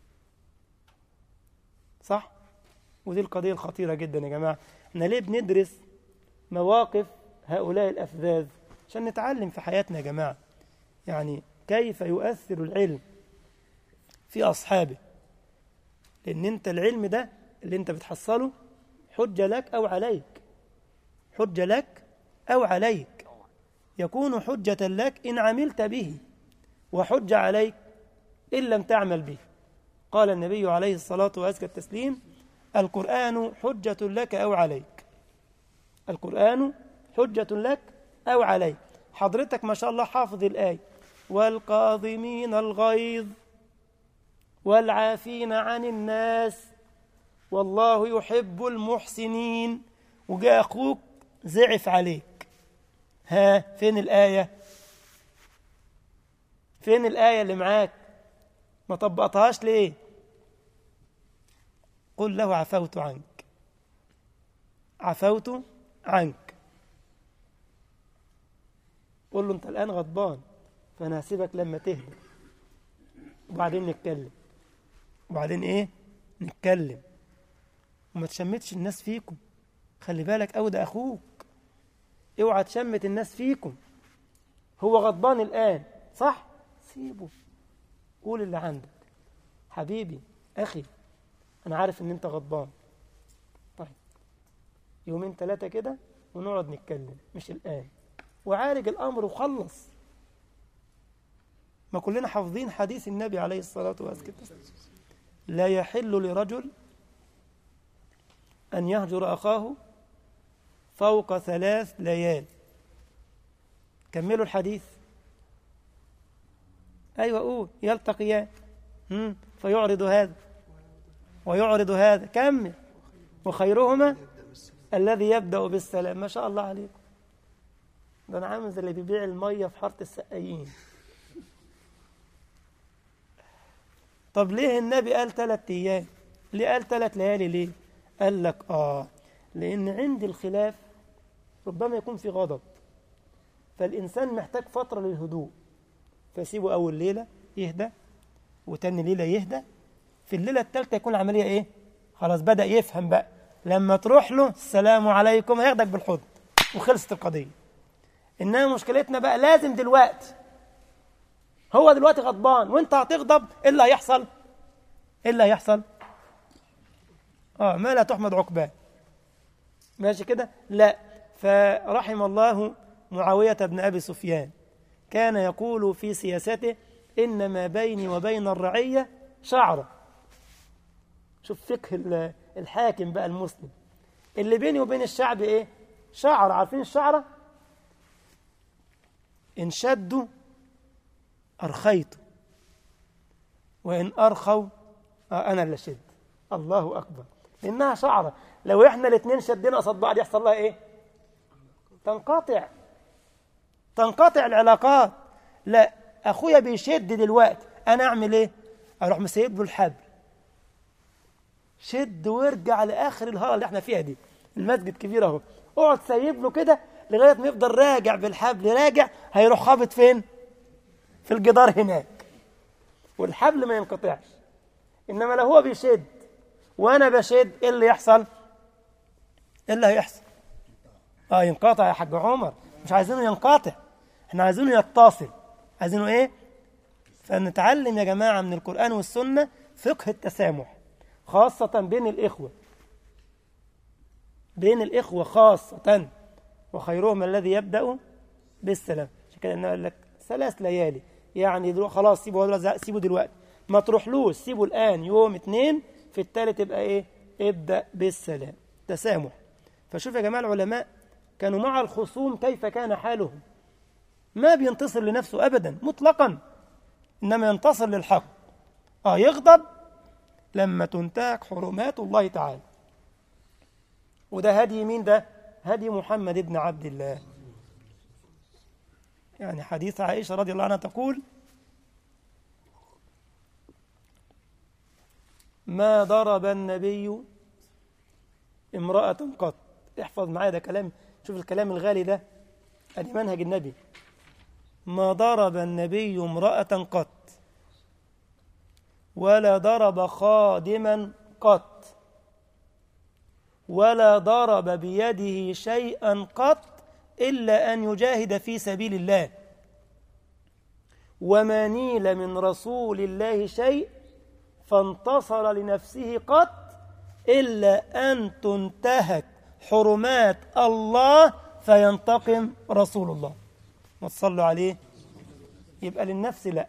صح؟ ودي القضية الخطيرة جدا يا جماعة احنا ليه بندرس مواقف هؤلاء الأفذاذ عشان نتعلم في حياتنا يا جماعة يعني كيف يؤثر العلم في أصحابه لأن أنت العلم ده اللي أنت بتحصله حجة لك أو عليك حجة لك أو عليك يكون حجة لك إن عملت به وحجة عليك إن لم تعمل به قال النبي عليه الصلاة وأزكى التسليم القرآن حجة لك أو عليك القرآن حجة لك أو عليك حضرتك ما شاء الله حافظ الآية والقاضمين الغيظ والعافين عن الناس والله يحب المحسنين وجاء أخوك زعف عليك ها فين الآية فين الآية اللي معاك ما طبقتهاش ليه قل له عفوت عنك عفوت عنك قل له انت الآن غضبان فأنا هسيبك لما تهدى وبعدين نتكلم وبعدين ايه نتكلم وما تشمتش الناس فيكم خلي بالك أو ده أخوك اوعى تشمت الناس فيكم هو غضبان الآن صح سيبه قول اللي عندك حبيبي أخي أنا عارف إن أنت غضبان طيب يومين ثلاثة كده ونقعد نتكلم مش الآن وعالج الأمر وخلص ما كلنا حافظين حديث النبي عليه الصلاة والسلام لا يحل لرجل أن يهجر أخاه فوق ثلاث ليال كملوا الحديث أيوة قول يلتقيان فيعرض هذا ويعرض هذا كمل وخيرهما الذي يبدأ بالسلام ما شاء الله عليكم ده أنا عامل زي اللي بيبيع المية في حارة السقايين طب ليه النبي قال ثلاث أيام ليه قال ثلاث ليالي ليه قال لك آه لأن عند الخلاف ربما يكون في غضب فالإنسان محتاج فترة للهدوء فسيبه أول ليلة يهدى وتاني ليلة يهدى في الليلة الثالثة يكون العملية إيه خلاص بدأ يفهم بقى لما تروح له السلام عليكم هياخدك بالحضن وخلصت القضية إنما مشكلتنا بقى لازم دلوقتي هو دلوقتي غضبان وانت هتغضب ايه اللي هيحصل ايه اللي هيحصل اه ما لا تحمد عقباه ماشي كده لا فرحم الله معاوية بن أبي سفيان كان يقول في سياسته إن ما بيني وبين الرعية شعرة شوف فقه الحاكم بقى المسلم اللي بيني وبين الشعب إيه شعر عارفين الشعرة إن شدوا أرخيت وإن أرخوا آه أنا اللي شد الله أكبر إنها شعرة لو إحنا الاثنين شدنا قصاد بعض يحصل لها إيه تنقطع تنقطع العلاقات لا أخويا بيشد دلوقتي أنا أعمل إيه أروح مسيب له الحبل شد وارجع لآخر الهرة اللي إحنا فيها دي المسجد كبير أهو اقعد سيب له كده لغاية ما يفضل راجع بالحبل راجع هيروح خابط فين في الجدار هناك والحبل ما ينقطعش انما لو هو بيشد وانا بشد ايه اللي يحصل ايه اللي هيحصل اه ينقطع يا حاج عمر مش عايزينه ينقطع احنا عايزينه يتصل عايزينه ايه فنتعلم يا جماعه من القران والسنه فقه التسامح خاصه بين الاخوه بين الاخوه خاصه وخيرهم الذي يبدا بالسلام عشان كده قال لك ثلاث ليالي يعني دلوقتي خلاص سيبه دلوقتي سيبه دلوقتي ما تروحلوش سيبه الآن يوم اتنين في التالت يبقى ايه ابدأ بالسلام تسامح فشوف يا جماعة العلماء كانوا مع الخصوم كيف كان حالهم ما بينتصر لنفسه أبدا مطلقا إنما ينتصر للحق آه يغضب لما تنتهك حرمات الله تعالى وده هدي مين ده هدي محمد بن عبد الله يعني حديث عائشة رضي الله عنها تقول ما ضرب النبي امرأة قط احفظ معايا ده كلام شوف الكلام الغالي ده ادي منهج النبي ما ضرب النبي امرأة قط ولا ضرب خادما قط ولا ضرب بيده شيئا قط إلا أن يجاهد في سبيل الله وما نيل من رسول الله شيء فانتصر لنفسه قط إلا أن تنتهك حرمات الله فينتقم رسول الله ما تصلوا عليه يبقى للنفس لا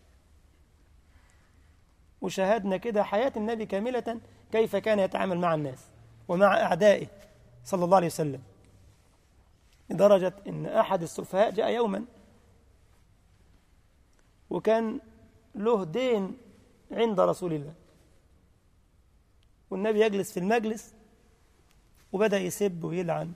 وشاهدنا كده حياة النبي كاملة كيف كان يتعامل مع الناس ومع أعدائه صلى الله عليه وسلم لدرجة إن أحد السفهاء جاء يوما وكان له دين عند رسول الله والنبي يجلس في المجلس وبدأ يسب ويلعن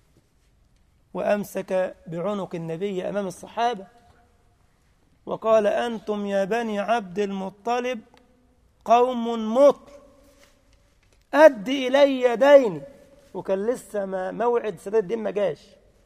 وأمسك بعنق النبي أمام الصحابة وقال أنتم يا بني عبد المطلب قوم مطر أد إلي ديني وكان لسه ما موعد سداد الدين ما جاش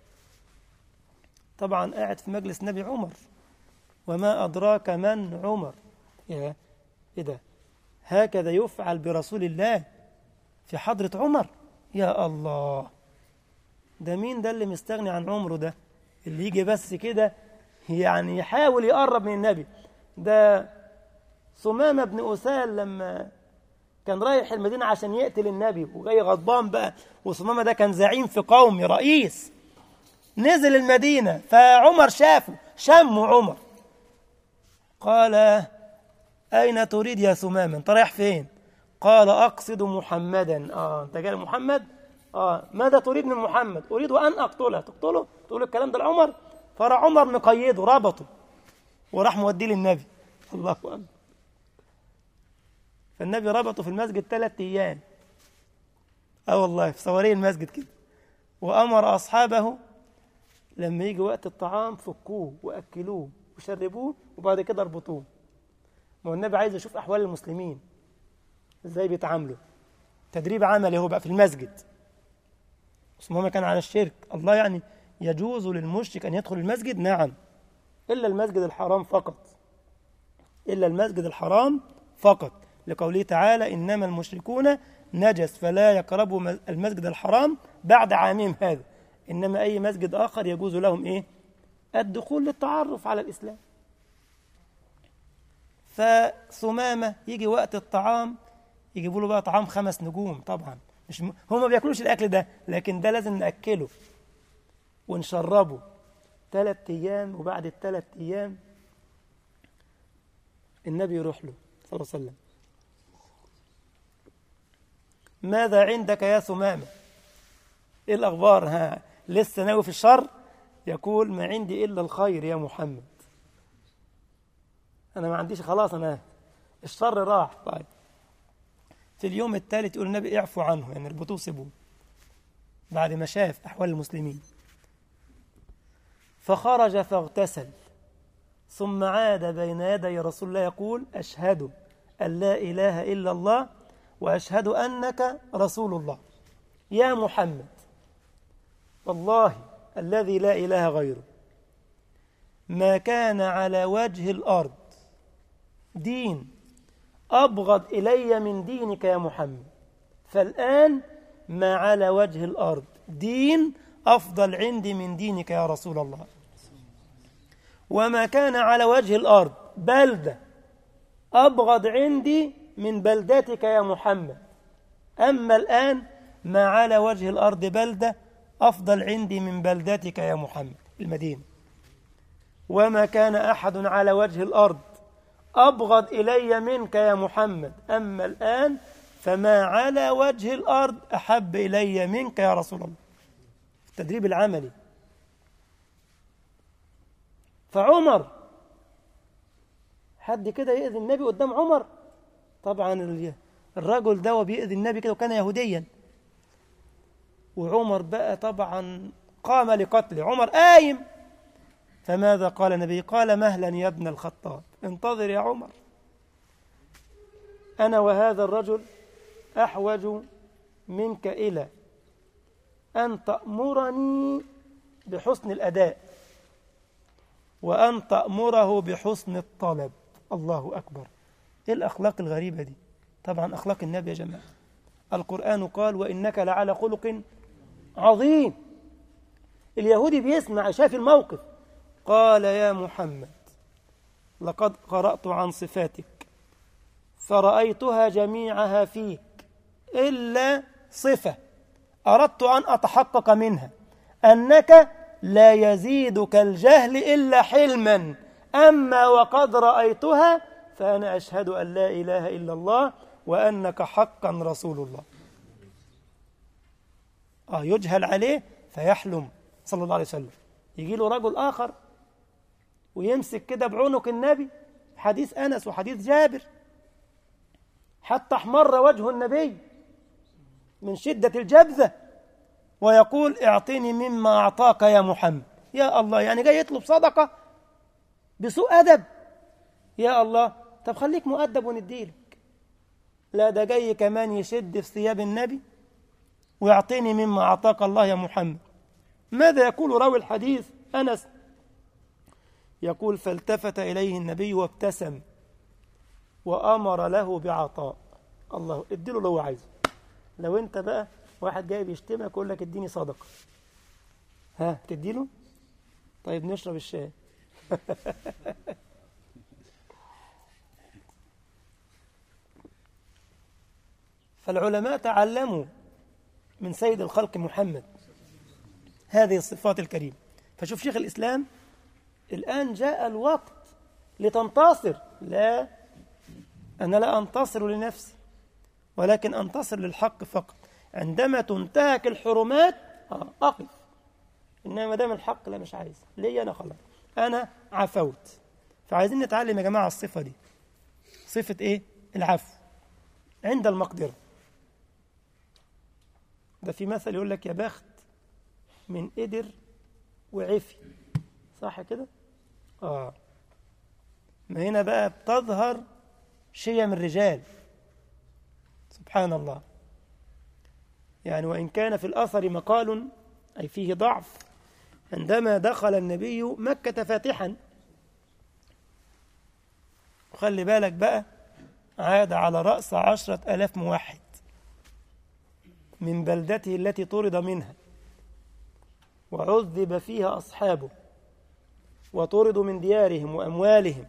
طبعا قاعد في مجلس نبي عمر وما أدراك من عمر يا إيه ده هكذا يفعل برسول الله في حضرة عمر يا الله ده مين ده اللي مستغني عن عمره ده اللي يجي بس كده يعني يحاول يقرب من النبي ده ثمامة بن أسال لما كان رايح المدينة عشان يقتل النبي وجاي غضبان بقى وثمامة ده كان زعيم في قوم رئيس نزل المدينة فعمر شافه شمه عمر قال أين تريد يا ثمامة أنت رايح فين قال أقصد محمدا آه أنت جاي محمد آه ماذا تريد من محمد أريد أن أقتله تقتله تقول الكلام ده لعمر فراح عمر مقيده ربطه وراح موديه للنبي الله أكبر فالنبي ربطه في المسجد ثلاث أيام اه والله في صواري المسجد كده وأمر أصحابه لما يجي وقت الطعام فكوه وأكلوه وشربوه وبعد كده اربطوه ما هو النبي عايز يشوف أحوال المسلمين ازاي بيتعاملوا تدريب عملي هو بقى في المسجد بس ما كان على الشرك الله يعني يجوز للمشرك أن يدخل المسجد نعم إلا المسجد الحرام فقط إلا المسجد الحرام فقط لقوله تعالى إنما المشركون نجس فلا يقربوا المسجد الحرام بعد عامهم هذا إنما أي مسجد آخر يجوز لهم إيه الدخول للتعرف على الإسلام فثمامة يجي وقت الطعام يجيبوا له بقى طعام خمس نجوم طبعا مش م... هم ما بياكلوش الأكل ده لكن ده لازم نأكله ونشربه ثلاث أيام وبعد الثلاث أيام النبي يروح له صلى الله عليه وسلم ماذا عندك يا ثمامة ايه الأخبار ها لسه ناوي في الشر يقول ما عندي إلا الخير يا محمد أنا ما عنديش خلاص أنا الشر راح طيب في اليوم الثالث يقول النبي اعفوا عنه يعني اربطوه سيبوه بعد ما شاف أحوال المسلمين فخرج فاغتسل ثم عاد بين يدي رسول الله يقول أشهد أن لا إله إلا الله وأشهد أنك رسول الله يا محمد والله الذي لا إله غيره ما كان على وجه الأرض دين أبغض إلي من دينك يا محمد فالآن ما على وجه الأرض دين أفضل عندي من دينك يا رسول الله وما كان على وجه الأرض بلدة أبغض عندي من بلدتك يا محمد أما الآن ما على وجه الأرض بلدة أفضل عندي من بلدتك يا محمد المدينة وما كان أحد على وجه الأرض أبغض إلي منك يا محمد أما الآن فما على وجه الأرض أحب إلي منك يا رسول الله التدريب العملي فعمر حد كده يأذي النبي قدام عمر طبعا الرجل ده بيأذي النبي كده وكان يهوديا وعمر بقى طبعا قام لقتله عمر قايم فماذا قال النبي قال مهلا يا ابن الخطاب انتظر يا عمر أنا وهذا الرجل أحوج منك إلى أن تأمرني بحسن الأداء وأن تأمره بحسن الطلب الله أكبر إيه الأخلاق الغريبة دي طبعا أخلاق النبي يا جماعة القرآن قال وإنك لعلى خلق عظيم اليهودي بيسمع شاف الموقف قال يا محمد لقد قرأت عن صفاتك فرأيتها جميعها فيك إلا صفة أردت أن أتحقق منها أنك لا يزيدك الجهل إلا حلما أما وقد رأيتها فأنا أشهد أن لا إله إلا الله وأنك حقا رسول الله آه يجهل عليه فيحلم صلى الله عليه وسلم يجي له رجل آخر ويمسك كده بعنق النبي حديث أنس وحديث جابر حتى احمر وجه النبي من شدة الجبذة ويقول اعطني مما أعطاك يا محمد يا الله يعني جاي يطلب صدقة بسوء أدب يا الله طب خليك مؤدب ونديلك لا ده جاي كمان يشد في ثياب النبي ويعطيني مما أعطاك الله يا محمد ماذا يقول راوي الحديث أنس يقول فالتفت إليه النبي وابتسم وأمر له بعطاء الله اديله اللي هو عايزه لو انت بقى واحد جاي بيشتمك يقول لك اديني صدقة ها تديله طيب نشرب الشاي فالعلماء تعلموا من سيد الخلق محمد هذه الصفات الكريمة فشوف شيخ الإسلام الآن جاء الوقت لتنتصر لا أنا لا أنتصر لنفسي ولكن أنتصر للحق فقط عندما تنتهك الحرمات أقف إنما ما دام الحق لا مش عايز ليه أنا خلاص أنا عفوت فعايزين نتعلم يا جماعة الصفة دي صفة إيه؟ العفو عند المقدرة ده في مثل يقول لك يا بخت من قدر وعفي صح كده؟ آه ما هنا بقى بتظهر شيم الرجال سبحان الله يعني وإن كان في الأثر مقال أي فيه ضعف عندما دخل النبي مكة فاتحا وخلي بالك بقى عاد على رأس عشرة ألاف موحد من بلدته التي طرد منها وعذب فيها أصحابه وطردوا من ديارهم وأموالهم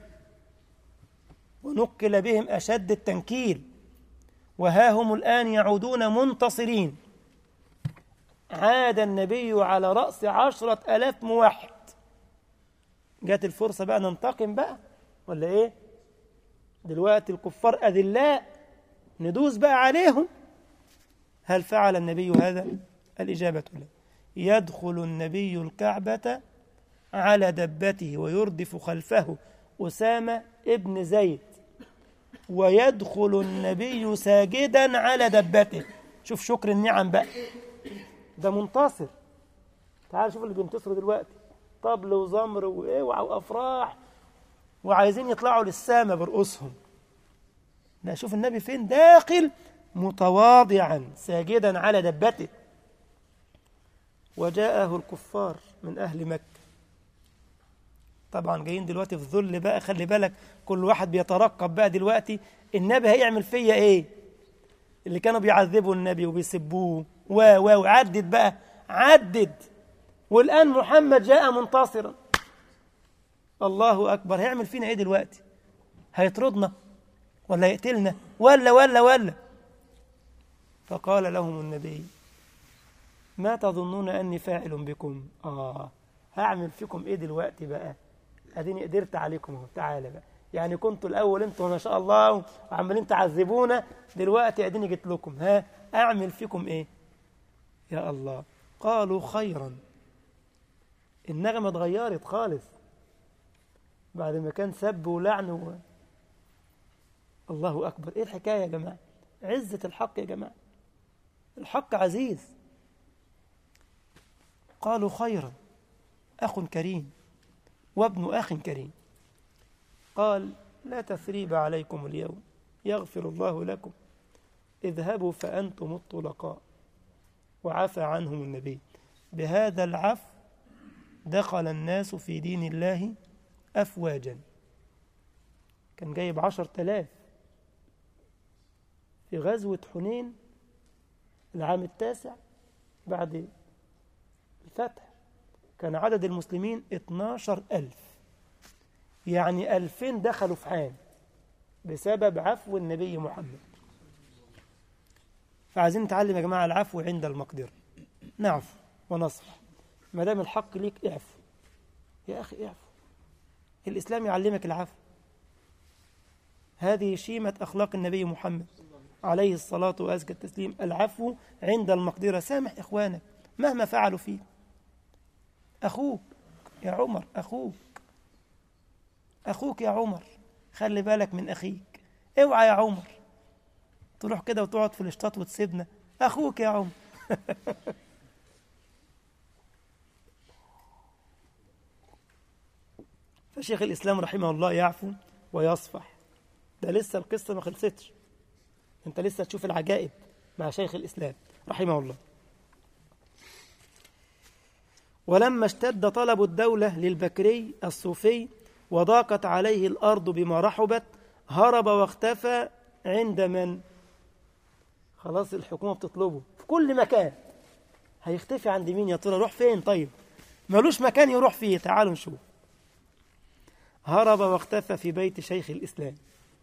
ونقل بهم أشد التنكيل وها هم الآن يعودون منتصرين عاد النبي على رأس عشرة ألاف موحد جات الفرصة بقى ننتقم بقى ولا إيه دلوقتي الكفار أذلاء ندوس بقى عليهم هل فعل النبي هذا الإجابة لا يدخل النبي الكعبة على دبته ويردف خلفه أسامة ابن زيد ويدخل النبي ساجدا على دبته شوف شكر النعم بقى ده منتصر تعال شوف اللي بينتصروا دلوقتي طبل وزمر وايه وافراح وعايزين يطلعوا للسامة برؤوسهم لا شوف النبي فين داخل متواضعا ساجدا على دبته وجاءه الكفار من أهل مكة طبعا جايين دلوقتي في ظل بقى خلي بالك كل واحد بيترقب بقى دلوقتي النبي هيعمل فيا ايه اللي كانوا بيعذبوا النبي وبيسبوه و و وعدد بقى عدد والآن محمد جاء منتصرا الله أكبر هيعمل فينا ايه دلوقتي هيطردنا ولا يقتلنا ولا ولا ولا فقال لهم النبي ما تظنون أني فاعل بكم آه هعمل فيكم إيه دلوقتي بقى أديني قدرت عليكم اهو تعالى بقى يعني كنتوا الأول أنتوا ما شاء الله وعمالين تعذبونا دلوقتي أديني جيت لكم ها أعمل فيكم إيه يا الله قالوا خيرا النغمة اتغيرت خالص بعد ما كان سب ولعن و... الله أكبر إيه الحكاية يا جماعة عزة الحق يا جماعة الحق عزيز قالوا خيرا أخ كريم وابن أخ كريم قال لا تثريب عليكم اليوم يغفر الله لكم اذهبوا فأنتم الطلقاء وعفى عنهم النبي بهذا العفو دخل الناس في دين الله أفواجا كان جايب عشر تلاف في غزوة حنين العام التاسع بعد الفتح كان عدد المسلمين 12 ألف يعني ألفين دخلوا في عام بسبب عفو النبي محمد فعايزين نتعلم يا جماعة العفو عند المقدرة نعفو ونصفح ما دام الحق ليك اعفو يا أخي اعفو الإسلام يعلمك العفو هذه شيمة أخلاق النبي محمد عليه الصلاة وأزكى التسليم العفو عند المقدرة سامح إخوانك مهما فعلوا فيك أخوك يا عمر أخوك أخوك يا عمر خلي بالك من أخيك اوعى يا عمر تروح كده وتقعد في الاشطاط وتسيبنا أخوك يا عمر فشيخ الإسلام رحمه الله يعفو ويصفح ده لسه القصة ما خلصتش انت لسه تشوف العجائب مع شيخ الإسلام رحمه الله ولما اشتد طلب الدولة للبكري الصوفي وضاقت عليه الأرض بما رحبت هرب واختفى عند من خلاص الحكومة بتطلبه في كل مكان هيختفي عند مين يا ترى روح فين طيب ملوش مكان يروح فيه تعالوا نشوف هرب واختفى في بيت شيخ الإسلام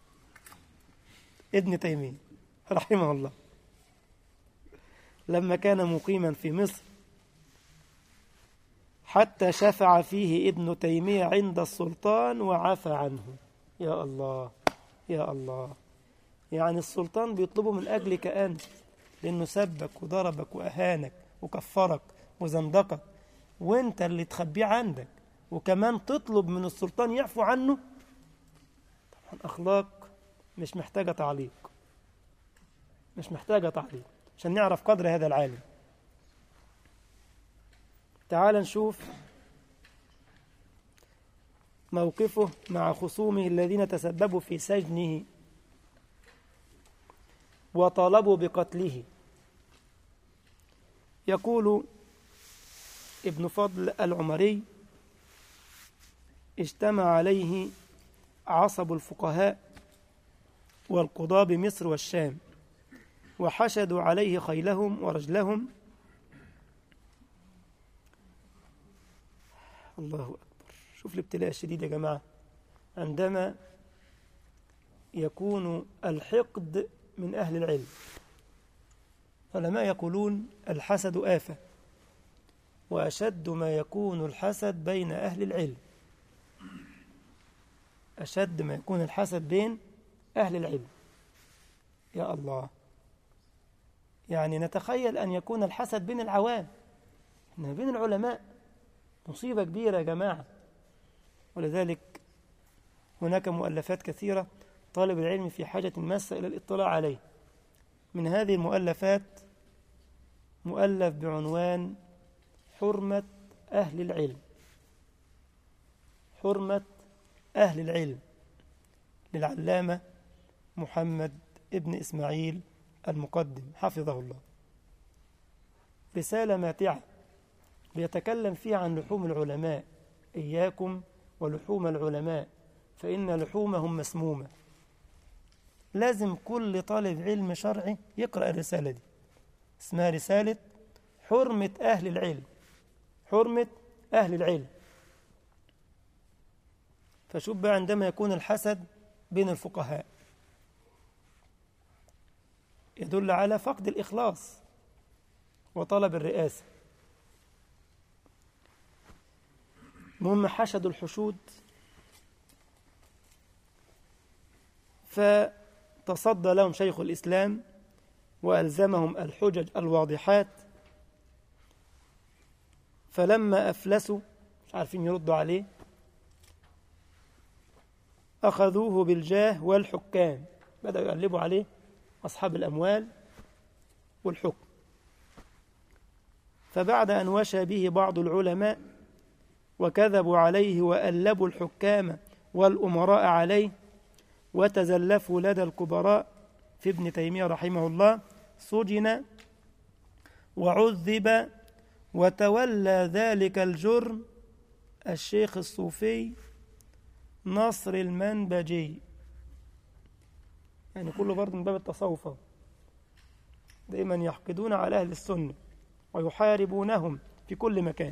ابن تيمية رحمه الله لما كان مقيما في مصر حتى شفع فيه ابن تيمية عند السلطان وعفى عنه يا الله يا الله يعني السلطان بيطلبه من أجلك أنت لأنه سبك وضربك وأهانك وكفرك وزندقك وانت اللي تخبيه عندك وكمان تطلب من السلطان يعفو عنه طبعا أخلاق مش محتاجة تعليق مش محتاجة تعليق عشان نعرف قدر هذا العالم تعال نشوف موقفه مع خصومه الذين تسببوا في سجنه وطالبوا بقتله يقول ابن فضل العمري اجتمع عليه عصب الفقهاء والقضاة بمصر والشام وحشدوا عليه خيلهم ورجلهم الله أكبر شوف الابتلاء الشديد يا جماعة عندما يكون الحقد من أهل العلم علماء يقولون الحسد آفة وأشد ما يكون الحسد بين أهل العلم أشد ما يكون الحسد بين أهل العلم يا الله يعني نتخيل أن يكون الحسد بين العوام إنما بين العلماء مصيبة كبيرة يا جماعة ولذلك هناك مؤلفات كثيرة طالب العلم في حاجة ماسة إلى الاطلاع عليه من هذه المؤلفات مؤلف بعنوان حرمة أهل العلم حرمة أهل العلم للعلامة محمد ابن إسماعيل المقدم حفظه الله رسالة ماتعة ليتكلم فيها عن لحوم العلماء إياكم ولحوم العلماء فإن لحومهم مسمومة لازم كل طالب علم شرعي يقرأ الرسالة دي اسمها رسالة حرمة أهل العلم حرمة أهل العلم فشوف بقى عندما يكون الحسد بين الفقهاء يدل على فقد الإخلاص وطلب الرئاسة المهم حشدوا الحشود فتصدى لهم شيخ الإسلام وألزمهم الحجج الواضحات فلما أفلسوا مش عارفين يردوا عليه أخذوه بالجاه والحكام بدأوا يقلبوا عليه أصحاب الأموال والحكم فبعد أن وشى به بعض العلماء وكذبوا عليه وألبوا الحكام والأمراء عليه وتزلفوا لدى الكبراء في ابن تيمية رحمه الله سجن وعذب وتولى ذلك الجرم الشيخ الصوفي نصر المنبجي يعني كله برضه من باب التصوف دائما يحقدون على أهل السنة ويحاربونهم في كل مكان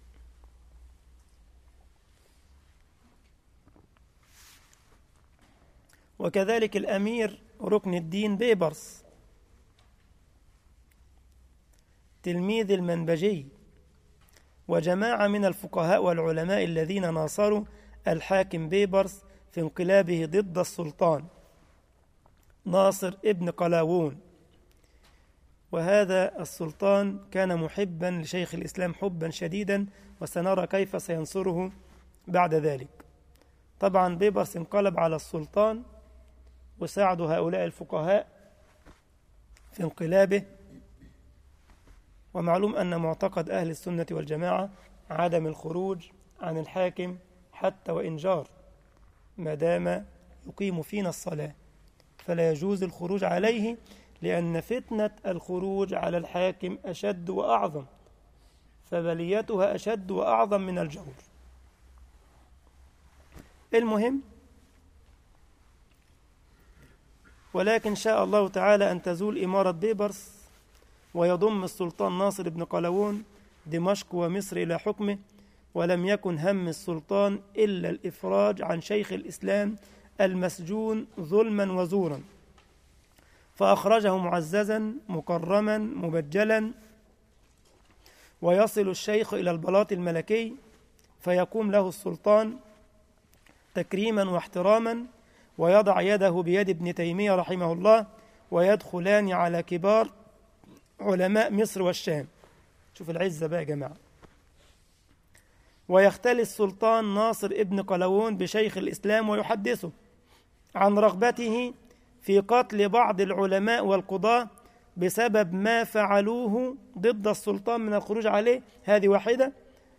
وكذلك الأمير ركن الدين بيبرس تلميذ المنبجي وجماعة من الفقهاء والعلماء الذين ناصروا الحاكم بيبرس في انقلابه ضد السلطان ناصر ابن قلاوون وهذا السلطان كان محبا لشيخ الإسلام حبا شديدا وسنرى كيف سينصره بعد ذلك طبعا بيبرس انقلب على السلطان وساعدوا هؤلاء الفقهاء في انقلابه ومعلوم أن معتقد أهل السنة والجماعة عدم الخروج عن الحاكم حتى وإن جار ما دام يقيم فينا الصلاة فلا يجوز الخروج عليه لأن فتنة الخروج على الحاكم أشد وأعظم فبليتها أشد وأعظم من الجور المهم ولكن شاء الله تعالى أن تزول إمارة بيبرس ويضم السلطان ناصر بن قلاوون دمشق ومصر إلى حكمه ولم يكن هم السلطان إلا الإفراج عن شيخ الإسلام المسجون ظلما وزورا فأخرجه معززا مكرما مبجلا ويصل الشيخ إلى البلاط الملكي فيقوم له السلطان تكريما واحتراما ويضع يده بيد ابن تيمية رحمه الله ويدخلان على كبار علماء مصر والشام شوف العزة بقى يا جماعة ويختلي السلطان ناصر ابن قلاوون بشيخ الإسلام ويحدثه عن رغبته في قتل بعض العلماء والقضاة بسبب ما فعلوه ضد السلطان من الخروج عليه هذه واحدة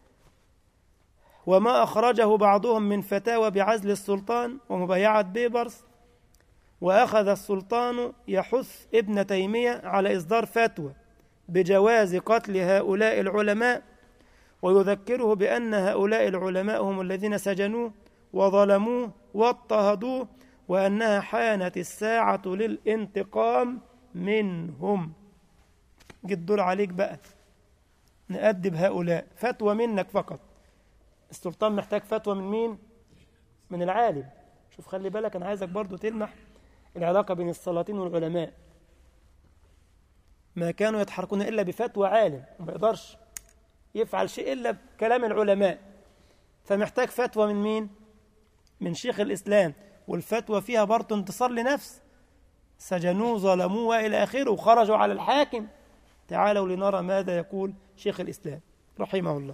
وما أخرجه بعضهم من فتاوى بعزل السلطان ومبايعة بيبرس وأخذ السلطان يحث ابن تيمية على إصدار فتوى بجواز قتل هؤلاء العلماء ويذكره بأن هؤلاء العلماء هم الذين سجنوه وظلموه واضطهدوه وأنها حانت الساعة للانتقام منهم جد دور عليك بقى نأدب هؤلاء فتوى منك فقط السلطان محتاج فتوى من مين من العالم شوف خلي بالك أنا عايزك برضو تلمح العلاقة بين السلاطين والعلماء ما كانوا يتحركون إلا بفتوى عالم وما يقدرش يفعل شيء إلا بكلام العلماء فمحتاج فتوى من مين من شيخ الإسلام والفتوى فيها برضه انتصار لنفس سجنوه ظلموه وإلى آخره وخرجوا على الحاكم تعالوا لنرى ماذا يقول شيخ الإسلام رحمه الله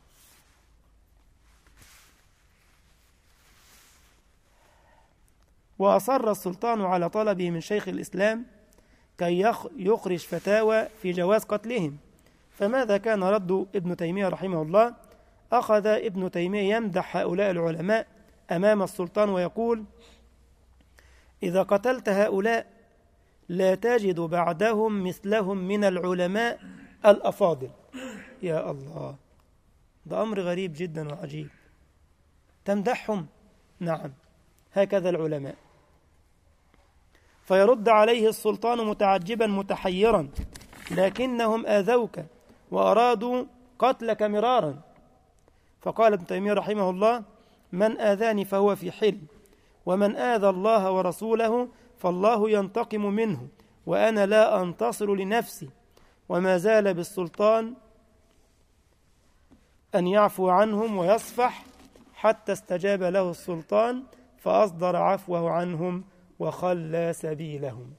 وأصر السلطان على طلبه من شيخ الإسلام كي يخرج فتاوى في جواز قتلهم فماذا كان رد ابن تيمية رحمه الله أخذ ابن تيمية يمدح هؤلاء العلماء أمام السلطان ويقول إذا قتلت هؤلاء لا تجد بعدهم مثلهم من العلماء الأفاضل يا الله ده أمر غريب جدا وعجيب تمدحهم نعم هكذا العلماء فيرد عليه السلطان متعجبا متحيرا لكنهم آذوك وأرادوا قتلك مرارا فقال ابن تيمية رحمه الله من آذاني فهو في حل ومن آذى الله ورسوله فالله ينتقم منه وأنا لا أنتصر لنفسي وما زال بالسلطان أن يعفو عنهم ويصفح حتى استجاب له السلطان فأصدر عفوه عنهم وخلى سبيلهم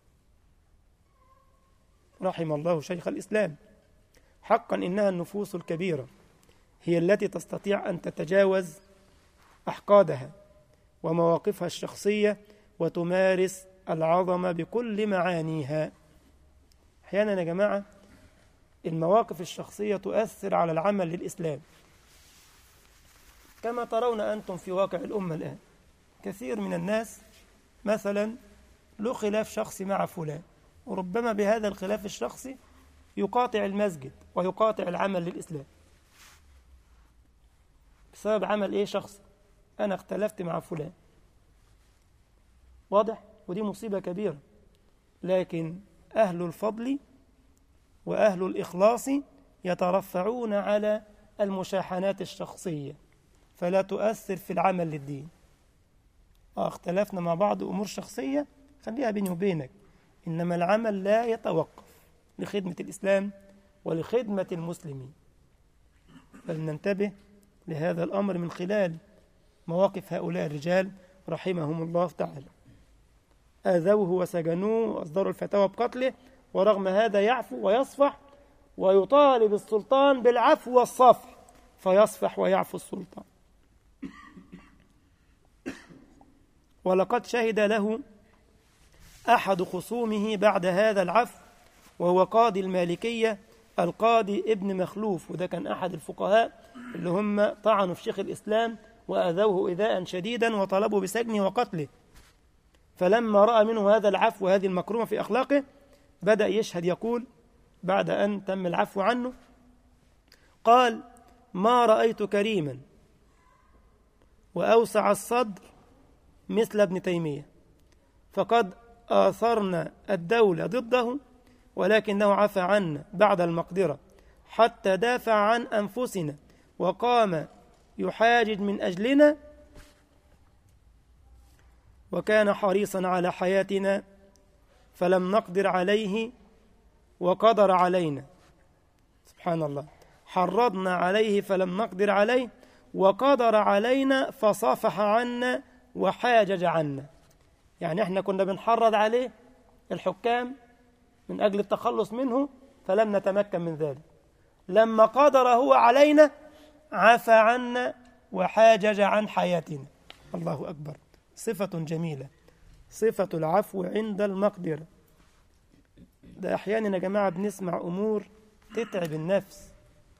رحم الله شيخ الإسلام حقا إنها النفوس الكبيرة هي التي تستطيع أن تتجاوز أحقادها ومواقفها الشخصية وتمارس العظمة بكل معانيها أحيانا يا جماعة المواقف الشخصية تؤثر على العمل للإسلام كما ترون أنتم في واقع الأمة الآن كثير من الناس مثلا له خلاف شخصي مع فلان وربما بهذا الخلاف الشخصي يقاطع المسجد ويقاطع العمل للإسلام بسبب عمل إيه شخصي أنا اختلفت مع فلان واضح ودي مصيبة كبيرة لكن أهل الفضل وأهل الإخلاص يترفعون على المشاحنات الشخصية فلا تؤثر في العمل للدين آه اختلفنا مع بعض أمور شخصية خليها بيني وبينك إنما العمل لا يتوقف لخدمة الإسلام ولخدمة المسلمين فلننتبه لهذا الأمر من خلال مواقف هؤلاء الرجال رحمهم الله تعالى آذوه وسجنوه وأصدروا الفتاوى بقتله ورغم هذا يعفو ويصفح ويطالب السلطان بالعفو والصفح فيصفح ويعفو السلطان ولقد شهد له أحد خصومه بعد هذا العفو وهو قاضي المالكية القاضي ابن مخلوف وده كان أحد الفقهاء اللي هم طعنوا في شيخ الإسلام وأذوه إذاء شديدا وطلبوا بسجنه وقتله فلما رأى منه هذا العفو وهذه المكرمة في أخلاقه بدأ يشهد يقول بعد أن تم العفو عنه قال ما رأيت كريما وأوسع الصدر مثل ابن تيمية فقد آثرنا الدولة ضده ولكنه عفى عنا بعد المقدرة حتى دافع عن أنفسنا وقام يحاجج من أجلنا وكان حريصا على حياتنا فلم نقدر عليه وقدر علينا سبحان الله حرضنا عليه فلم نقدر عليه وقدر علينا فصافح عنا وحاجج عنا يعني احنا كنا بنحرض عليه الحكام من أجل التخلص منه فلم نتمكن من ذلك لما قدر هو علينا عفى عنا وحاجج عن حياتنا الله أكبر صفة جميلة صفة العفو عند المقدرة ده أحيانا يا جماعة بنسمع أمور تتعب النفس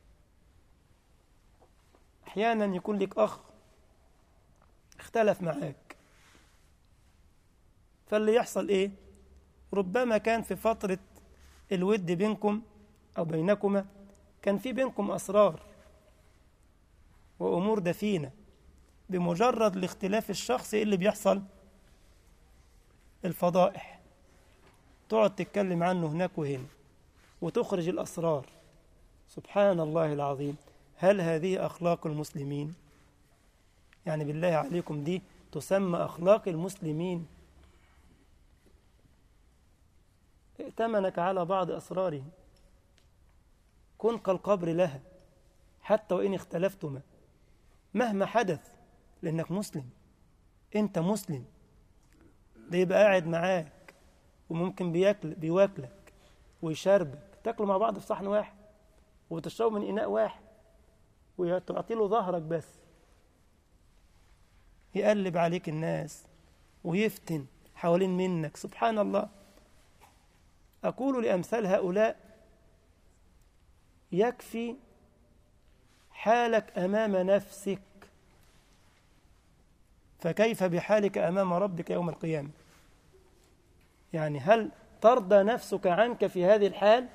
أحيانا يكون لك أخ اختلف معاك فاللي يحصل إيه ربما كان في فترة الود بينكم أو بينكما كان في بينكم أسرار وأمور دفينة بمجرد الاختلاف الشخصي إيه اللي بيحصل الفضائح تقعد تتكلم عنه هناك وهنا وتخرج الأسرار سبحان الله العظيم هل هذه أخلاق المسلمين يعني بالله عليكم دي تسمى أخلاق المسلمين ائتمنك على بعض أسرارهم كن كالقبر لها حتى وإن اختلفتما مهما حدث لأنك مسلم أنت مسلم ده يبقى قاعد معاك وممكن بياكل بيواكلك ويشاربك تاكلوا مع بعض في صحن واحد وتشربوا من إناء واحد وتعطي له ظهرك بس يقلب عليك الناس ويفتن حوالين منك سبحان الله أقول لأمثال هؤلاء يكفي حالك أمام نفسك فكيف بحالك أمام ربك يوم القيامة يعني هل ترضى نفسك عنك في هذه الحال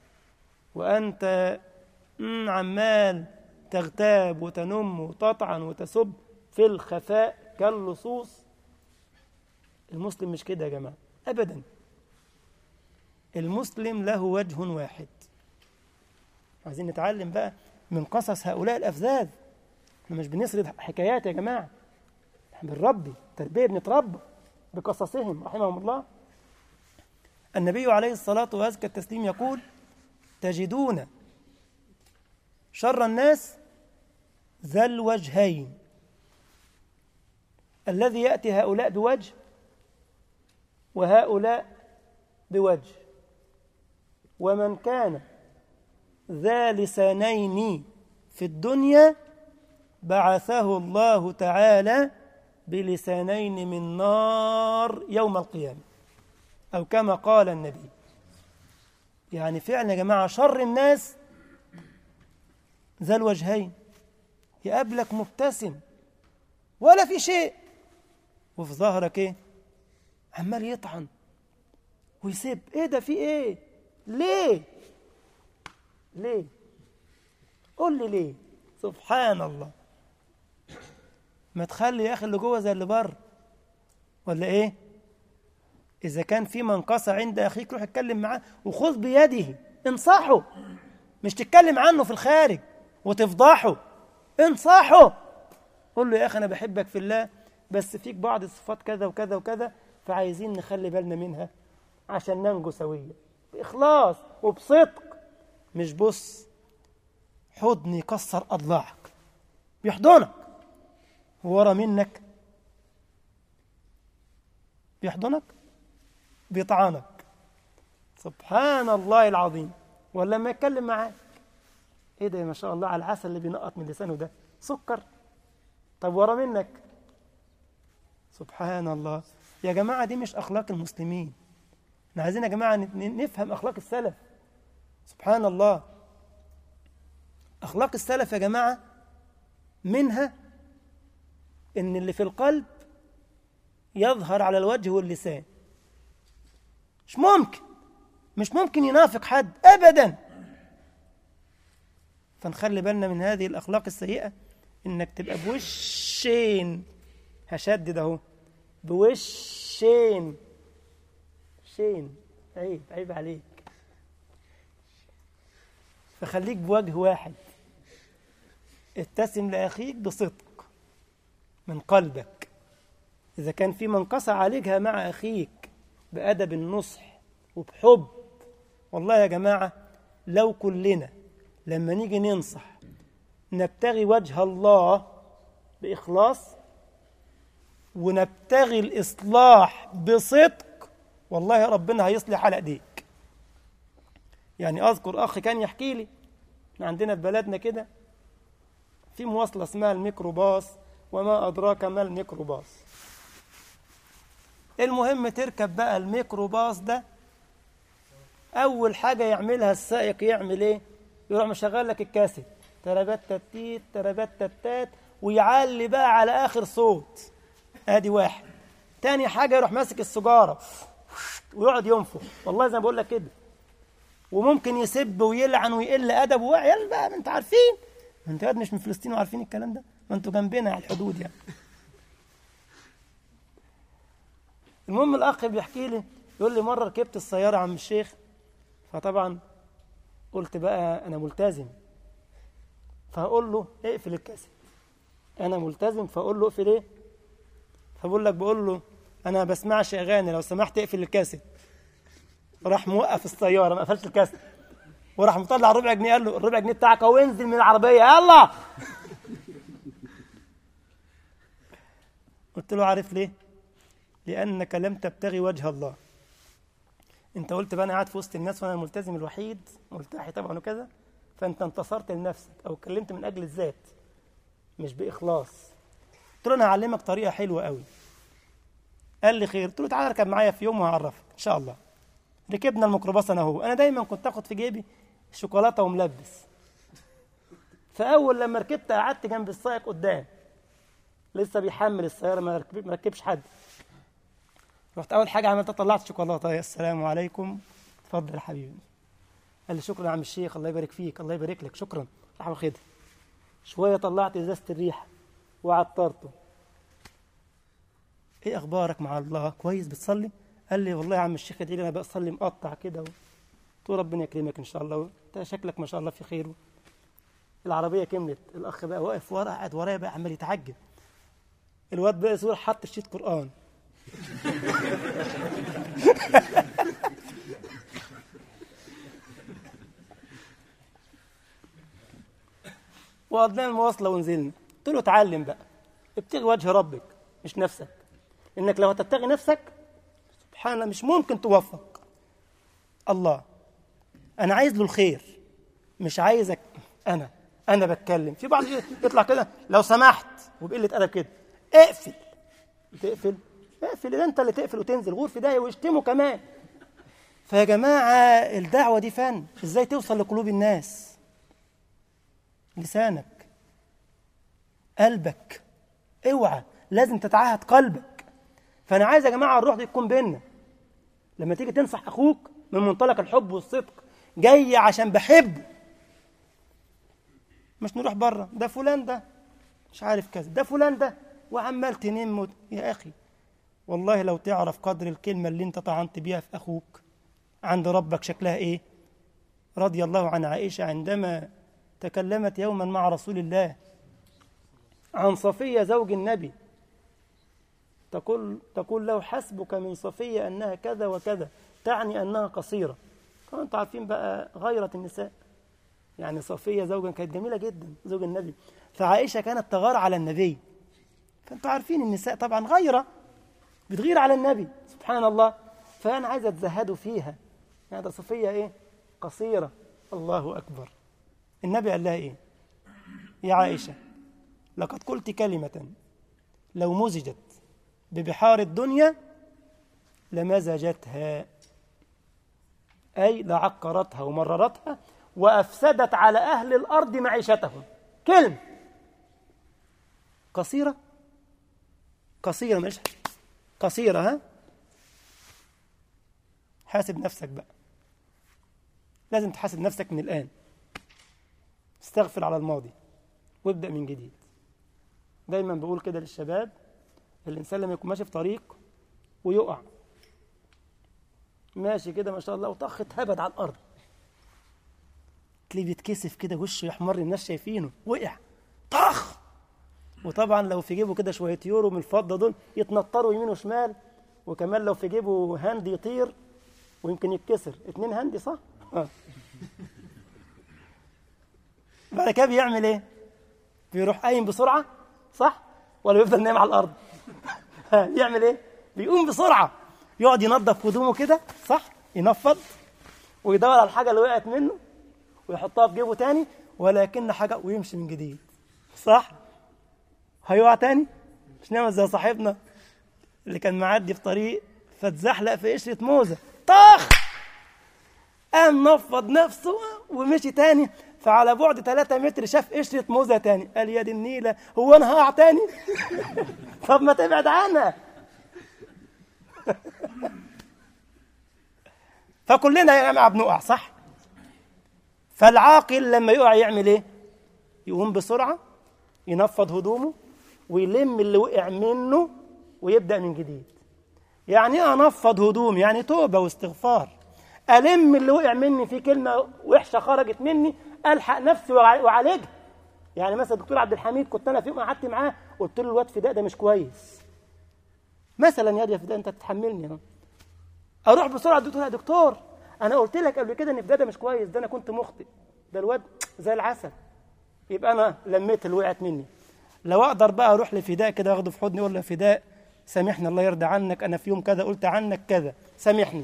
وأنت عمال تغتاب وتنم وتطعن وتسب في الخفاء كاللصوص المسلم مش كده يا جماعة أبدا المسلم له وجه واحد عايزين نتعلم بقى من قصص هؤلاء الأفذاذ احنا مش بنسرد حكايات يا جماعة احنا بنربي تربية بنتربى بقصصهم رحمهم الله النبي عليه الصلاة وأزكى التسليم يقول تجدون شر الناس ذا الوجهين الذي يأتي هؤلاء بوجه وهؤلاء بوجه ومن كان ذا لسانين في الدنيا بعثه الله تعالى بلسانين من نار يوم القيامة أو كما قال النبي يعني فعلا يا جماعة شر الناس ذا الوجهين يقابلك مبتسم ولا في شيء وفي ظهرك ايه عمال يطعن ويسب ايه ده في ايه ليه ليه قول لي ليه سبحان الله ما تخلي يا اخي اللي جوه زي اللي بره ولا ايه اذا كان في منقصه عند اخيك روح اتكلم معاه وخذ بيده انصحه مش تتكلم عنه في الخارج وتفضحه انصحه قول له يا اخي انا بحبك في الله بس فيك بعض الصفات كذا وكذا وكذا فعايزين نخلي بالنا منها عشان ننجو سويا بإخلاص وبصدق مش بص حضن يكسر أضلاعك بيحضنك ورا منك بيحضنك بيطعنك سبحان الله العظيم ولا لما يتكلم معاك ايه ده ما شاء الله على العسل اللي بينقط من لسانه ده سكر طب ورا منك سبحان الله يا جماعة دي مش أخلاق المسلمين احنا عايزين يا جماعة نفهم أخلاق السلف سبحان الله أخلاق السلف يا جماعة منها إن اللي في القلب يظهر على الوجه واللسان مش ممكن مش ممكن ينافق حد أبدا فنخلي بالنا من هذه الأخلاق السيئة إنك تبقى بوشين هشدد أهو بوشين شين عيب عيب عليك فخليك بوجه واحد ابتسم لأخيك بصدق من قلبك إذا كان في منقصة عالجها مع أخيك بأدب النصح وبحب والله يا جماعة لو كلنا لما نيجي ننصح نبتغي وجه الله بإخلاص ونبتغي الإصلاح بصدق والله ربنا هيصلح على ايديك يعني أذكر أخ كان يحكي لي احنا عندنا في بلدنا كده في مواصلة اسمها الميكروباص وما أدراك ما الميكروباص المهم تركب بقى الميكروباص ده أول حاجة يعملها السائق يعمل إيه؟ يروح مشغل لك الكاسيت تربات تتيت تربات تتات ويعلي بقى على آخر صوت ادي واحد تاني حاجة يروح ماسك السجارة ويقعد ينفخ والله زي ما بقول لك كده وممكن يسب ويلعن ويقل أدب وعيال بقى ما انتوا عارفين ما انتوا مش من فلسطين وعارفين الكلام ده ما انتوا جنبنا على الحدود يعني المهم الأخ بيحكي لي يقول لي مرة ركبت السيارة عم الشيخ فطبعا قلت بقى أنا ملتزم فهقول له اقفل الكاسيت أنا ملتزم فأقول له اقفل إيه فبقول لك بقول له أنا ما بسمعش أغاني لو سمحت اقفل الكاسيت راح موقف السيارة ما قفلش الكاسيت وراح مطلع ربع جنيه قال له الربع جنيه بتاعك اهو انزل من العربية يلا قلت له عارف ليه؟ لأنك لم تبتغي وجه الله انت قلت بقى انا قاعد في وسط الناس وانا الملتزم الوحيد ملتحي طبعا وكذا فانت انتصرت لنفسك او اتكلمت من اجل الذات مش باخلاص قلت له انا هعلمك طريقه حلوه قوي قال لي خير قلت له تعالى اركب معايا في يوم وهعرفك ان شاء الله ركبنا الميكروباص انا هو انا دايما كنت اخد في جيبي شوكولاته وملبس فاول لما ركبت قعدت جنب السائق قدام لسه بيحمل السياره ما ركبش حد رحت اول حاجه عملتها طلعت شوكولاته يا السلام عليكم اتفضل يا حبيبي قال لي شكرا يا عم الشيخ الله يبارك فيك الله يبارك لك شكرا راح واخدها شويه طلعت ازازه الريحه وعطرته ايه اخبارك مع الله كويس بتصلي قال لي والله يا عم الشيخ ادعي انا بصلي مقطع كده قلت له ربنا يكرمك ان شاء الله انت شكلك ما شاء الله في خير العربيه كملت الاخ بقى واقف ورا قاعد ورايا بقى عمال يتعجب الواد بقى يصور حط شيت قران وقضينا المواصلة ونزلنا قلت له اتعلم بقى ابتغي وجه ربك مش نفسك انك لو هتبتغي نفسك سبحان الله مش ممكن توفق الله انا عايز له الخير مش عايزك انا انا بتكلم في بعض يطلع كده لو سمحت وبقله ادب كده اقفل تقفل اقفل ده انت اللي تقفل وتنزل غور في داهيه ويشتموا كمان فيا جماعه الدعوه دي فن ازاي توصل لقلوب الناس لسانك قلبك اوعى لازم تتعهد قلبك فانا عايز يا جماعه الروح دي تكون بينا لما تيجي تنصح اخوك من منطلق الحب والصدق جاي عشان بحبه مش نروح بره ده فلان ده مش عارف كذا ده فلان ده وعمال تنم يا اخي والله لو تعرف قدر الكلمة اللي انت طعنت بيها في أخوك عند ربك شكلها إيه رضي الله عن عائشة عندما تكلمت يوما مع رسول الله عن صفية زوج النبي تقول تقول له حسبك من صفية أنها كذا وكذا تعني أنها قصيرة طبعا أنتم عارفين بقى غيرة النساء يعني صفية زوجا كانت جميلة جدا زوج النبي فعائشة كانت تغار على النبي فأنتم عارفين النساء طبعا غيرة بتغير على النبي سبحان الله فأنا عايز أتزهدوا فيها يعني ده صفية إيه قصيرة الله أكبر النبي قال لها إيه يا عائشة لقد قلت كلمة لو مزجت ببحار الدنيا لمزجتها أي لعقرتها ومررتها وأفسدت على أهل الأرض معيشتهم كلمة قصيرة قصيرة مش قصيرة ها حاسب نفسك بقى لازم تحاسب نفسك من الآن استغفر على الماضي وابدأ من جديد دايما بقول كده للشباب الإنسان لما يكون ماشي في طريق ويقع ماشي كده ما شاء الله وطخ اتهبد على الأرض تلاقيه بيتكسف كده وشه يحمر الناس شايفينه وقع طخ وطبعا لو في جيبه كده شويه يورو من الفضه دول يتنطروا يمين وشمال وكمان لو في جيبه هاند يطير ويمكن يتكسر اتنين هاندي صح؟ اه بعد كده بيعمل ايه؟ بيروح قايم بسرعه صح؟ ولا بيفضل نايم على الارض؟ يعمل ايه؟ بيقوم بسرعه يقعد ينظف هدومه كده صح؟ ينفض ويدور على الحاجه اللي وقعت منه ويحطها في جيبه تاني ولكن حاجه ويمشي من جديد صح؟ هيقع تاني؟ مش نعمل زي صاحبنا اللي كان معدي في طريق فاتزحلق في قشرة موزة طخ قام نفض نفسه ومشي تاني فعلى بعد 3 متر شاف قشرة موزة تاني قال يا دي النيلة هو انا هقع تاني طب ما تبعد عنها فكلنا يا جماعة بنقع صح فالعاقل لما يقع يعمل ايه يقوم بسرعة ينفض هدومه ويلم اللي وقع منه ويبدأ من جديد يعني ايه انفض هدوم يعني توبة واستغفار ألم اللي وقع مني في كلمة وحشة خرجت مني ألحق نفسي وأعالجها يعني مثلا الدكتور عبد الحميد كنت أنا في يوم قعدت معاه قلت له الواد فداء ده مش كويس مثلا يا دي يا فداء أنت تتحملني أهو أروح بسرعة الدكتور يا دكتور أنا قلت لك قبل كده إن فداء ده مش كويس ده أنا كنت مخطئ ده الواد زي العسل يبقى أنا لميت اللي وقعت مني لو أقدر بقى أروح لفداء كده أخده في حضني أقول له يا فداء سامحني الله يرضى عنك أنا في يوم كذا قلت عنك كذا سامحني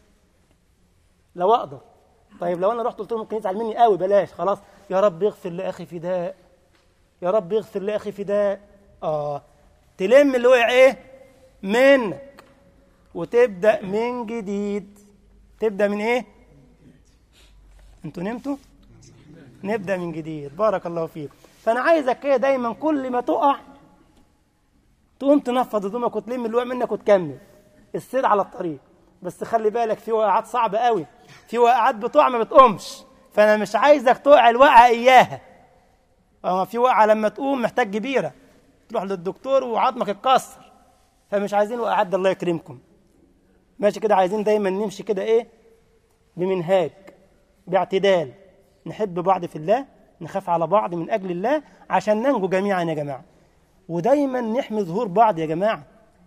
لو اقدر طيب لو انا رحت قلت له ممكن يزعل مني قوي بلاش خلاص يا رب اغفر لاخي فداء يا رب اغفر لاخي فداء اه تلم اللي وقع ايه منك وتبدا من جديد تبدا من ايه انتوا نمتوا نبدا من جديد بارك الله فيك فانا عايزك كده دايما كل ما تقع تقوم تنفض هدومك وتلم اللي وقع منك وتكمل السير على الطريق بس خلي بالك في وقعات صعبة قوي في وقعات بتقع ما بتقومش فأنا مش عايزك تقع الوقعة إياها أما في وقعة لما تقوم محتاج كبيرة تروح للدكتور وعظمك اتكسر فمش عايزين وقعات ده الله يكرمكم ماشي كده عايزين دايما نمشي كده إيه بمنهاج باعتدال نحب بعض في الله نخاف على بعض من أجل الله عشان ننجو جميعا يا جماعة ودايما نحمي ظهور بعض يا جماعة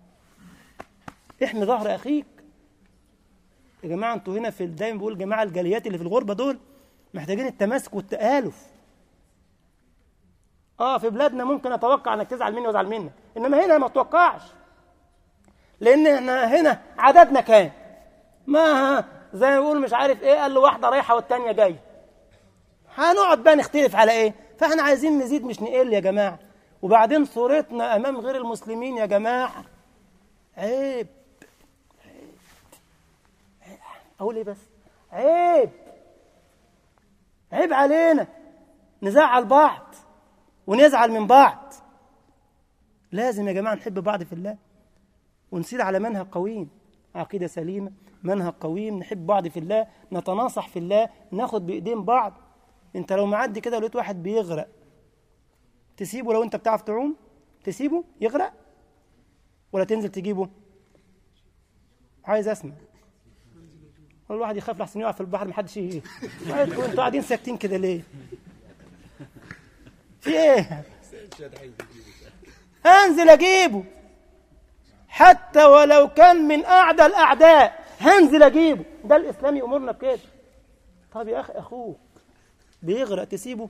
احمي ظهر أخيك يا جماعه انتوا هنا في دايما بقول جماعه الجاليات اللي في الغربه دول محتاجين التماسك والتآلف اه في بلادنا ممكن اتوقع انك تزعل مني وازعل منك انما هنا ما اتوقعش لان احنا هنا عددنا كام ما زي ما بيقول مش عارف ايه قال له واحده رايحه والتانيه جايه هنقعد بقى نختلف على ايه فاحنا عايزين نزيد مش نقل يا جماعه وبعدين صورتنا امام غير المسلمين يا جماعه عيب اقول ايه بس عيب عيب علينا نزعل بعض ونزعل من بعض لازم يا جماعه نحب بعض في الله ونسير على منهج قويم عقيده سليمه منهج قويم نحب بعض في الله نتناصح في الله ناخد بايدين بعض انت لو معدي كده ولقيت واحد بيغرق تسيبه لو انت بتعرف تعوم تسيبه يغرق ولا تنزل تجيبه عايز اسمع الواحد يخاف لحسن يقع في البحر محدش ي... انتوا قاعدين ساكتين كده ليه؟ في ايه؟ هنزل اجيبه حتى ولو كان من اعدى الاعداء هنزل اجيبه ده الاسلام يامرنا بكده طب يا اخي اخوك بيغرق تسيبه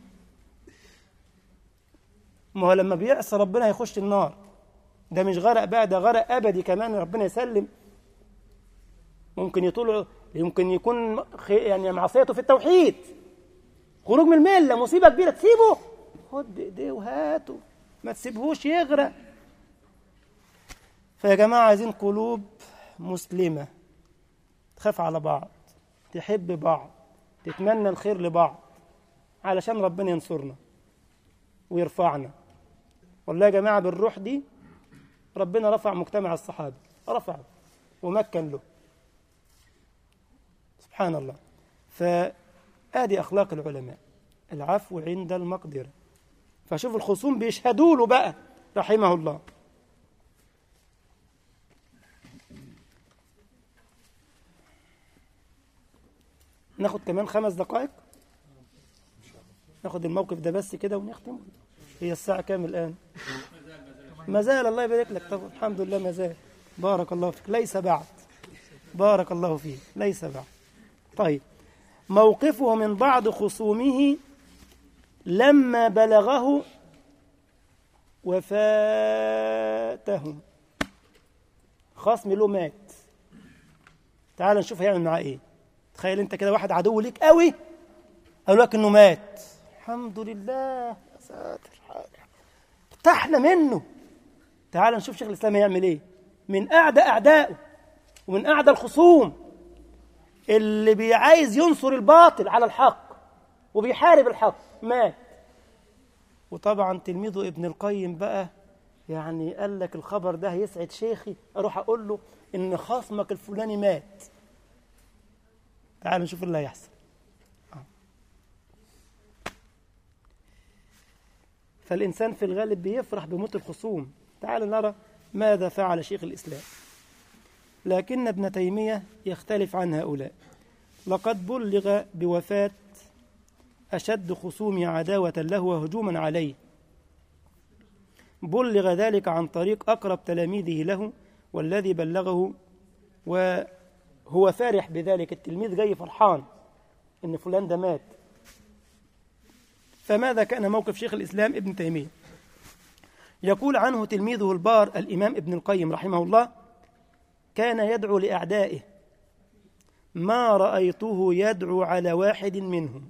ما هو لما بيعصى ربنا هيخش النار ده مش غرق بقى ده غرق ابدي كمان ربنا يسلم ممكن يطول يمكن يكون يعني معصيته في التوحيد خروج من المله مصيبه كبيره تسيبه خد بايديه وهاته ما تسيبهوش يغرق فيا جماعه عايزين قلوب مسلمه تخاف على بعض تحب بعض تتمنى الخير لبعض علشان ربنا ينصرنا ويرفعنا والله يا جماعه بالروح دي ربنا رفع مجتمع الصحابه رفعه ومكن له سبحان الله فآدي أخلاق العلماء العفو عند المقدرة فشوف الخصوم بيشهدوا له بقى رحمه الله ناخد كمان خمس دقائق ناخد الموقف ده بس كده ونختم هي الساعة كام الآن ما زال الله يبارك لك طب الحمد لله ما زال بارك الله فيك ليس بعد بارك الله فيك ليس بعد طيب موقفه من بعض خصومه لما بلغه وفاتهم خصم له مات تعال نشوف هيعمل معاه ايه تخيل انت كده واحد عدو ليك قوي قال لك انه مات الحمد لله يا ساتر ارتحنا منه تعال نشوف شيخ الاسلام هيعمل ايه من اعدى اعدائه ومن اعدى الخصوم اللي بيعايز ينصر الباطل على الحق وبيحارب الحق مات وطبعا تلميذه ابن القيم بقى يعني قال لك الخبر ده هيسعد شيخي اروح اقول له ان خصمك الفلاني مات تعال نشوف اللي هيحصل فالإنسان في الغالب بيفرح بموت الخصوم تعال نرى ماذا فعل شيخ الإسلام لكن ابن تيمية يختلف عن هؤلاء لقد بلغ بوفاة أشد خصوم عداوة له وهجوما عليه بلغ ذلك عن طريق أقرب تلاميذه له والذي بلغه وهو فرح بذلك التلميذ جاي فرحان إن فلان ده مات فماذا كان موقف شيخ الإسلام ابن تيمية يقول عنه تلميذه البار الإمام ابن القيم رحمه الله كان يدعو لأعدائه ما رأيته يدعو على واحد منهم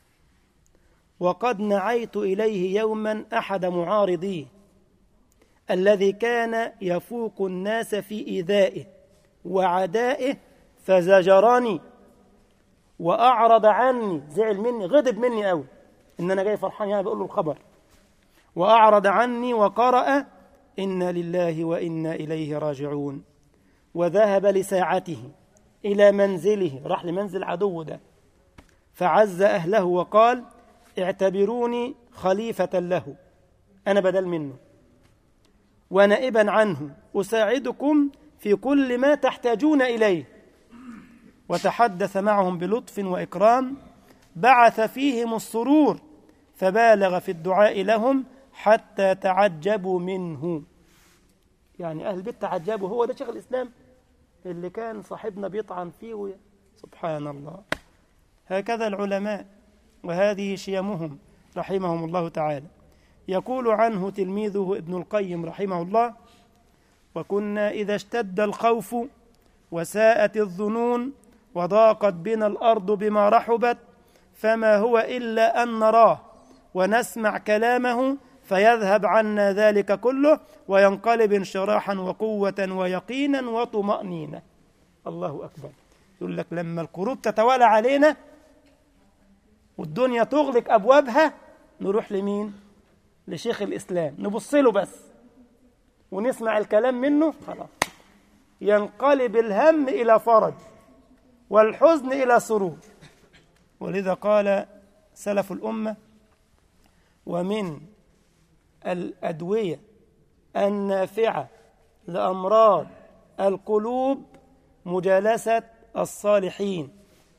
وقد نعيت إليه يوما أحد معارضيه الذي كان يفوق الناس في إيذائه وعدائه فزجرني وأعرض عني زعل مني غضب مني قوي إن أنا جاي فرحان يعني بقول له الخبر وأعرض عني وقرأ إنا لله وإنا إليه راجعون وذهب لساعته إلى منزله راح لمنزل عدو ده فعز أهله وقال اعتبروني خليفة له أنا بدل منه ونائبا عنه أساعدكم في كل ما تحتاجون إليه وتحدث معهم بلطف وإكرام بعث فيهم السرور فبالغ في الدعاء لهم حتى تعجبوا منه يعني أهل البيت تعجبوا هو ده شيخ الإسلام اللي كان صاحبنا بيطعن فيه وي... سبحان الله هكذا العلماء وهذه شيمهم رحمهم الله تعالى يقول عنه تلميذه ابن القيم رحمه الله وكنا إذا اشتد الخوف وساءت الظنون وضاقت بنا الأرض بما رحبت فما هو إلا أن نراه ونسمع كلامه فيذهب عنا ذلك كله وينقلب انشراحا وقوة ويقينا وطمأنينة الله أكبر يقول لك لما الكروب تتوالى علينا والدنيا تغلق أبوابها نروح لمين لشيخ الإسلام نبص له بس ونسمع الكلام منه خلاص ينقلب الهم إلى فرج والحزن إلى سرور ولذا قال سلف الأمة ومن الأدوية النافعة لأمراض القلوب مجالسة الصالحين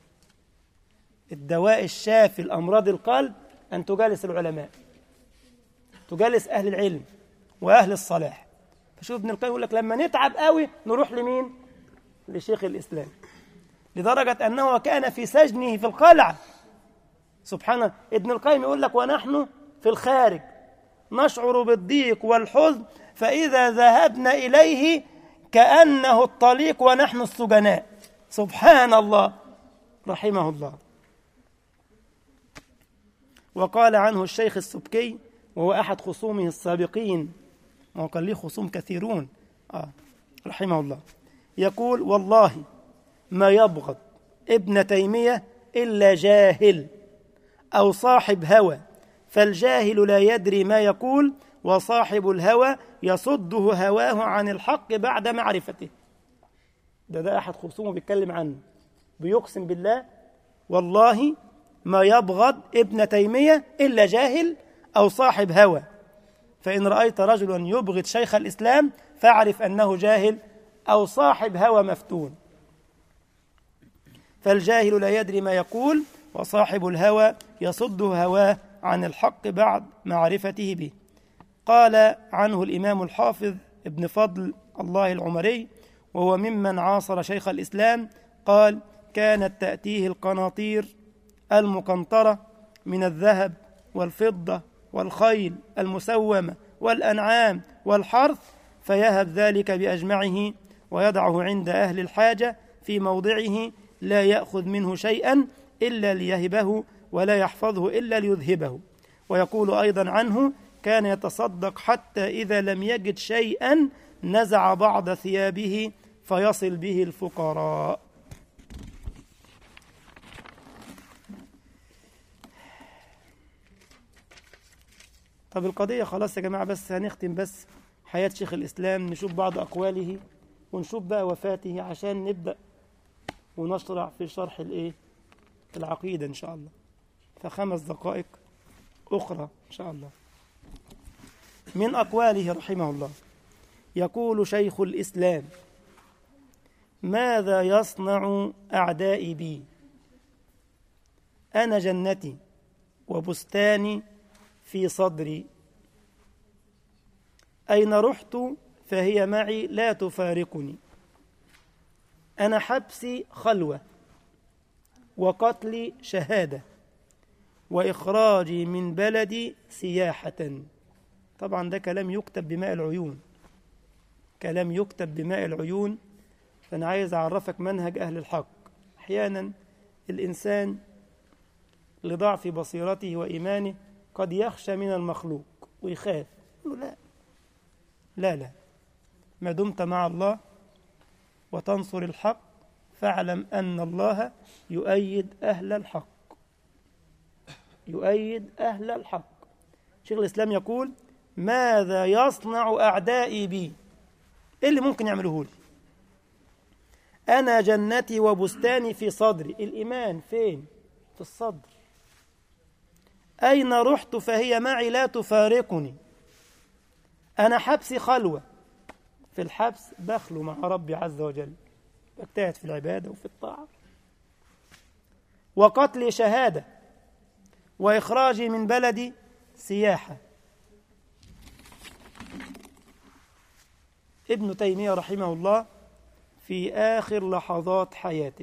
الدواء الشافي لأمراض القلب أن تجالس العلماء تجالس أهل العلم وأهل الصلاح فشوف ابن القيم يقول لك لما نتعب قوي نروح لمين لشيخ الإسلام لدرجة أنه كان في سجنه في القلعة سبحانه ابن القيم يقول لك ونحن في الخارج نشعر بالضيق والحزن فإذا ذهبنا إليه كأنه الطليق ونحن السجناء سبحان الله رحمه الله وقال عنه الشيخ السبكي وهو أحد خصومه السابقين وقال لي خصوم كثيرون آه رحمه الله يقول والله ما يبغض ابن تيمية إلا جاهل أو صاحب هوى فالجاهل لا يدري ما يقول وصاحب الهوى يصده هواه عن الحق بعد معرفته ده ده أحد خصومه بيتكلم عنه بيقسم بالله والله ما يبغض ابن تيمية إلا جاهل أو صاحب هوى فإن رأيت رجلا يبغض شيخ الإسلام فاعرف أنه جاهل أو صاحب هوى مفتون فالجاهل لا يدري ما يقول وصاحب الهوى يصد هواه عن الحق بعد معرفته به قال عنه الإمام الحافظ ابن فضل الله العمري وهو ممن عاصر شيخ الإسلام قال كانت تأتيه القناطير المقنطرة من الذهب والفضة والخيل المسومة والأنعام والحرث فيهب ذلك بأجمعه ويضعه عند أهل الحاجة في موضعه لا يأخذ منه شيئا إلا ليهبه ولا يحفظه إلا ليذهبه ويقول أيضا عنه كان يتصدق حتى إذا لم يجد شيئا نزع بعض ثيابه فيصل به الفقراء طب القضية خلاص يا جماعة بس هنختم بس حياة شيخ الإسلام نشوف بعض أقواله ونشوف بقى وفاته عشان نبدأ ونشرع في شرح الإيه العقيدة إن شاء الله فخمس دقائق أخرى إن شاء الله من أقواله رحمه الله يقول شيخ الإسلام ماذا يصنع أعدائي بي أنا جنتي وبستاني في صدري أين رحت فهي معي لا تفارقني أنا حبسي خلوة وقتلي شهادة وإخراجي من بلدي سياحة طبعا ده كلام يكتب بماء العيون كلام يكتب بماء العيون فأنا عايز أعرفك منهج أهل الحق أحيانا الإنسان لضعف بصيرته وإيمانه قد يخشى من المخلوق ويخاف يقول لا لا لا ما دمت مع الله وتنصر الحق فاعلم أن الله يؤيد أهل الحق يؤيد أهل الحق شيخ الإسلام يقول ماذا يصنع أعدائي بي إيه اللي ممكن يعملوه لي أنا جنتي وبستاني في صدري الإيمان فين في الصدر أين رحت فهي معي لا تفارقني أنا حبسي خلوة في الحبس بخلو مع ربي عز وجل بجتهد في العبادة وفي الطاعة وقتلي شهادة وإخراجي من بلدي سياحة ابن تيمية رحمه الله في آخر لحظات حياته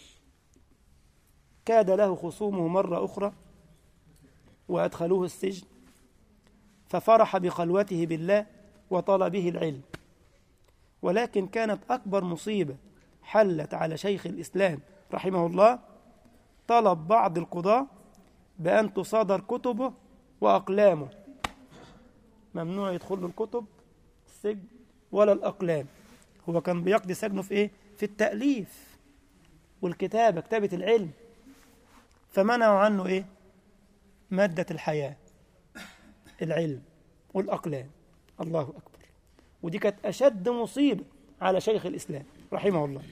كاد له خصومه مرة أخرى وأدخلوه السجن ففرح بخلوته بالله وطلبه العلم ولكن كانت أكبر مصيبة حلت على شيخ الإسلام رحمه الله طلب بعض القضاة بأن تصادر كتبه وأقلامه ممنوع يدخل له الكتب السجن ولا الأقلام هو كان بيقضي سجنه في إيه؟ في التأليف والكتابة كتابة العلم فمنعوا عنه إيه؟ مادة الحياة العلم والأقلام الله أكبر ودي كانت أشد مصيبة على شيخ الإسلام رحمه الله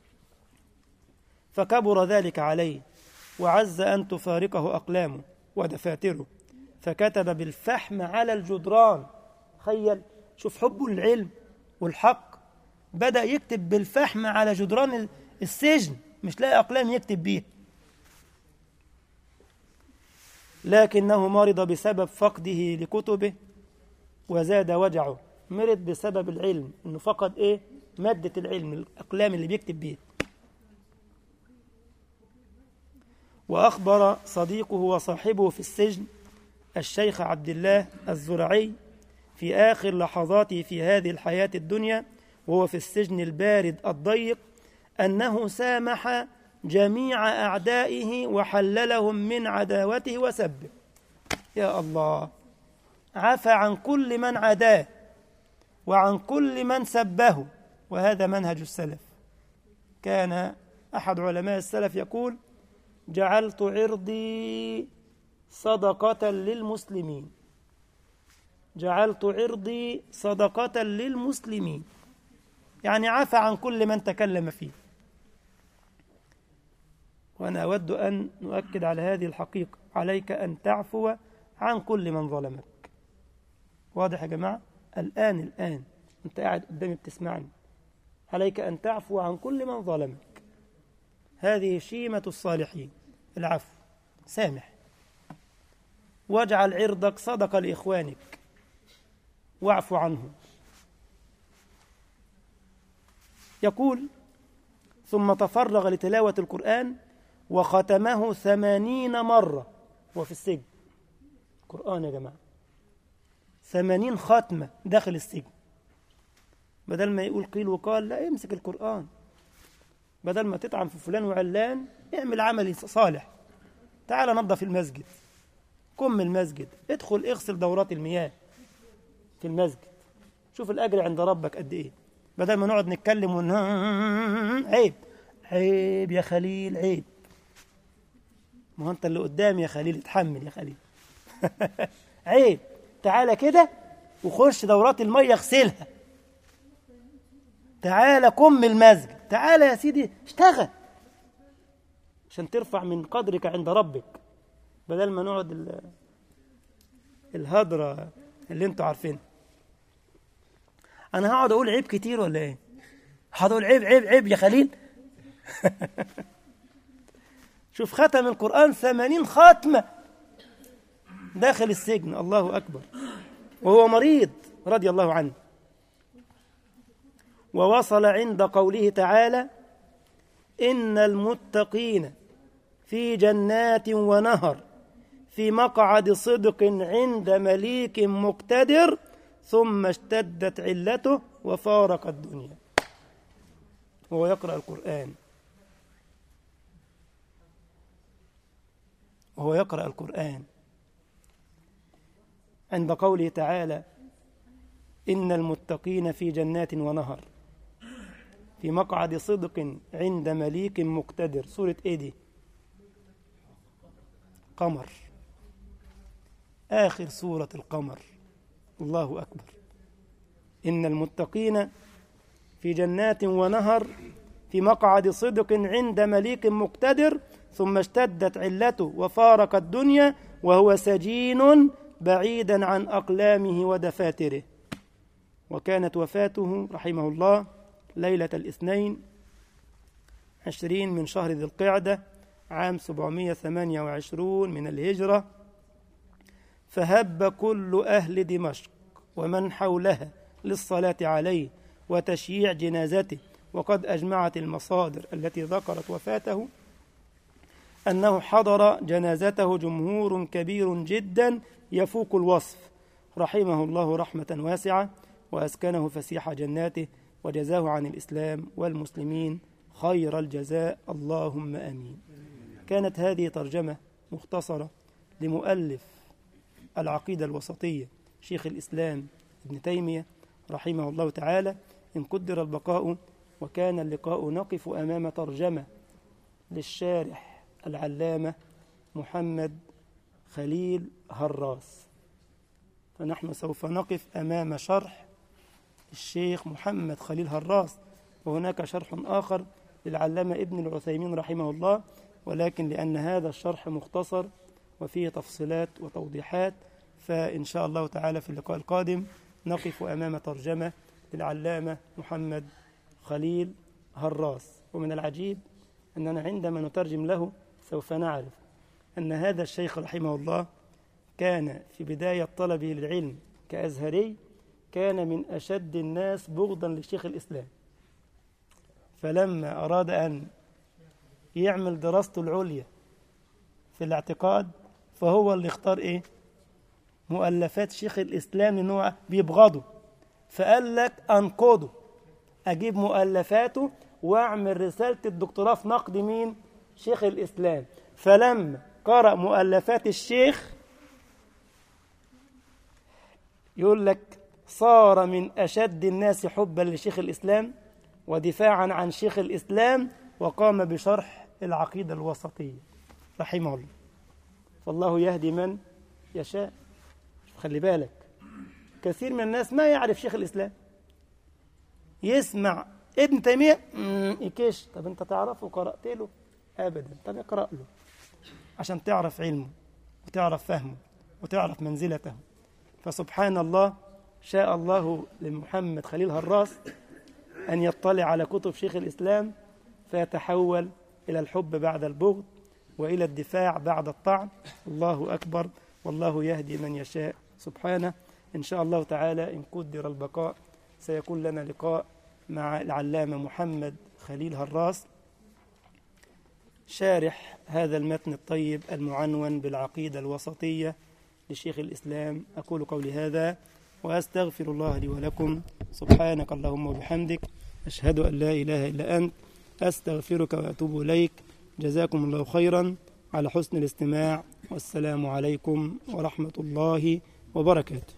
فكبر ذلك عليه وعز أن تفارقه أقلامه ودفاتره فكتب بالفحم على الجدران تخيل شوف حبه للعلم والحق بدأ يكتب بالفحم على جدران السجن مش لاقي أقلام يكتب بيها لكنه مرض بسبب فقده لكتبه وزاد وجعه مرض بسبب العلم انه فقد ايه مادة العلم الأقلام اللي بيكتب بيها وأخبر صديقه وصاحبه في السجن الشيخ عبد الله الزرعي في آخر لحظاته في هذه الحياة الدنيا وهو في السجن البارد الضيق أنه سامح جميع أعدائه وحللهم من عداوته وسبه يا الله عفى عن كل من عداه وعن كل من سبه وهذا منهج السلف كان أحد علماء السلف يقول جعلت عرضي صدقة للمسلمين جعلت عرضي صدقة للمسلمين يعني عفى عن كل من تكلم فيه وأنا أود أن نؤكد على هذه الحقيقة عليك أن تعفو عن كل من ظلمك واضح يا جماعة الآن الآن أنت قاعد قدامي بتسمعني عليك أن تعفو عن كل من ظلمك هذه شيمة الصالحين العفو سامح واجعل عرضك صدقة لإخوانك واعف عنهم يقول ثم تفرغ لتلاوة القرآن وختمه ثمانين مرة هو في السجن قرآن يا جماعة ثمانين ختمة داخل السجن بدل ما يقول قيل وقال لا امسك القرآن بدل ما تطعن في فلان وعلان اعمل عمل صالح تعال نظف المسجد قم المسجد ادخل اغسل دورات المياه في المسجد شوف الأجر عند ربك قد إيه بدل ما نقعد نتكلم ون... عيب عيب يا خليل عيب ما هو انت اللي قدام يا خليل اتحمل يا خليل عيب تعالى كده وخش دورات المية اغسلها تعالى قم المسجد تعالى يا سيدي اشتغل عشان ترفع من قدرك عند ربك بدل ما نقعد ال... الهدرة اللي انتوا عارفينها انا هقعد اقول عيب كتير ولا ايه هقعد اقول عيب عيب عيب يا خليل شوف ختم القرآن ثمانين ختمة داخل السجن الله أكبر وهو مريض رضي الله عنه ووصل عند قوله تعالى إن المتقين في جنات ونهر في مقعد صدق عند مليك مقتدر ثم اشتدت علته وفارق الدنيا وهو يقرأ القرآن وهو يقرأ القرآن عند قوله تعالى إن المتقين في جنات ونهر في مقعد صدق عند مليك مقتدر سورة إيه دي قمر آخر سورة القمر الله أكبر إن المتقين في جنات ونهر في مقعد صدق عند مليك مقتدر ثم اشتدت علته وفارق الدنيا وهو سجين بعيدا عن أقلامه ودفاتره وكانت وفاته رحمه الله ليلة الاثنين عشرين من شهر ذي القعدة عام 728 من الهجرة فهب كل أهل دمشق ومن حولها للصلاة عليه وتشييع جنازته وقد أجمعت المصادر التي ذكرت وفاته أنه حضر جنازته جمهور كبير جدا يفوق الوصف رحمه الله رحمة واسعة وأسكنه فسيح جناته وجزاه عن الإسلام والمسلمين خير الجزاء اللهم آمين كانت هذه ترجمة مختصرة لمؤلف العقيدة الوسطية شيخ الإسلام ابن تيمية رحمه الله تعالى إن قدر البقاء وكان اللقاء نقف أمام ترجمة للشارح العلامة محمد خليل هراس فنحن سوف نقف أمام شرح الشيخ محمد خليل هراس وهناك شرح آخر للعلامة ابن العثيمين رحمه الله ولكن لأن هذا الشرح مختصر وفيه تفصيلات وتوضيحات فإن شاء الله تعالى في اللقاء القادم نقف أمام ترجمة للعلامة محمد خليل هراس ومن العجيب أننا عندما نترجم له سوف نعرف أن هذا الشيخ رحمه الله كان في بداية طلبه للعلم كأزهري كان من أشد الناس بغضا لشيخ الإسلام فلما أراد أن يعمل دراسته العليا في الاعتقاد فهو اللي اختار إيه مؤلفات شيخ الإسلام لأن هو بيبغضه فقال لك أنقضه أجيب مؤلفاته وأعمل رسالة الدكتوراه في نقد مين شيخ الإسلام فلما قرأ مؤلفات الشيخ يقول لك صار من أشد الناس حبا لشيخ الإسلام ودفاعا عن شيخ الإسلام وقام بشرح العقيدة الوسطية رحمه الله فالله يهدي من يشاء خلي بالك كثير من الناس ما يعرف شيخ الإسلام يسمع ابن تيمية يكش طب انت تعرفه وقرأت له أبدا طب اقرأ له عشان تعرف علمه وتعرف فهمه وتعرف منزلته فسبحان الله شاء الله لمحمد خليل هراس أن يطلع على كتب شيخ الإسلام فيتحول إلى الحب بعد البغض وإلى الدفاع بعد الطعن الله أكبر والله يهدي من يشاء سبحانه إن شاء الله تعالى إن قدر البقاء سيكون لنا لقاء مع العلامة محمد خليل هراس شارح هذا المتن الطيب المعنون بالعقيدة الوسطية لشيخ الإسلام أقول قولي هذا وأستغفر الله لي ولكم سبحانك اللهم وبحمدك أشهد أن لا إله إلا أنت أستغفرك وأتوب إليك جزاكم الله خيرا على حسن الاستماع والسلام عليكم ورحمة الله وبركاته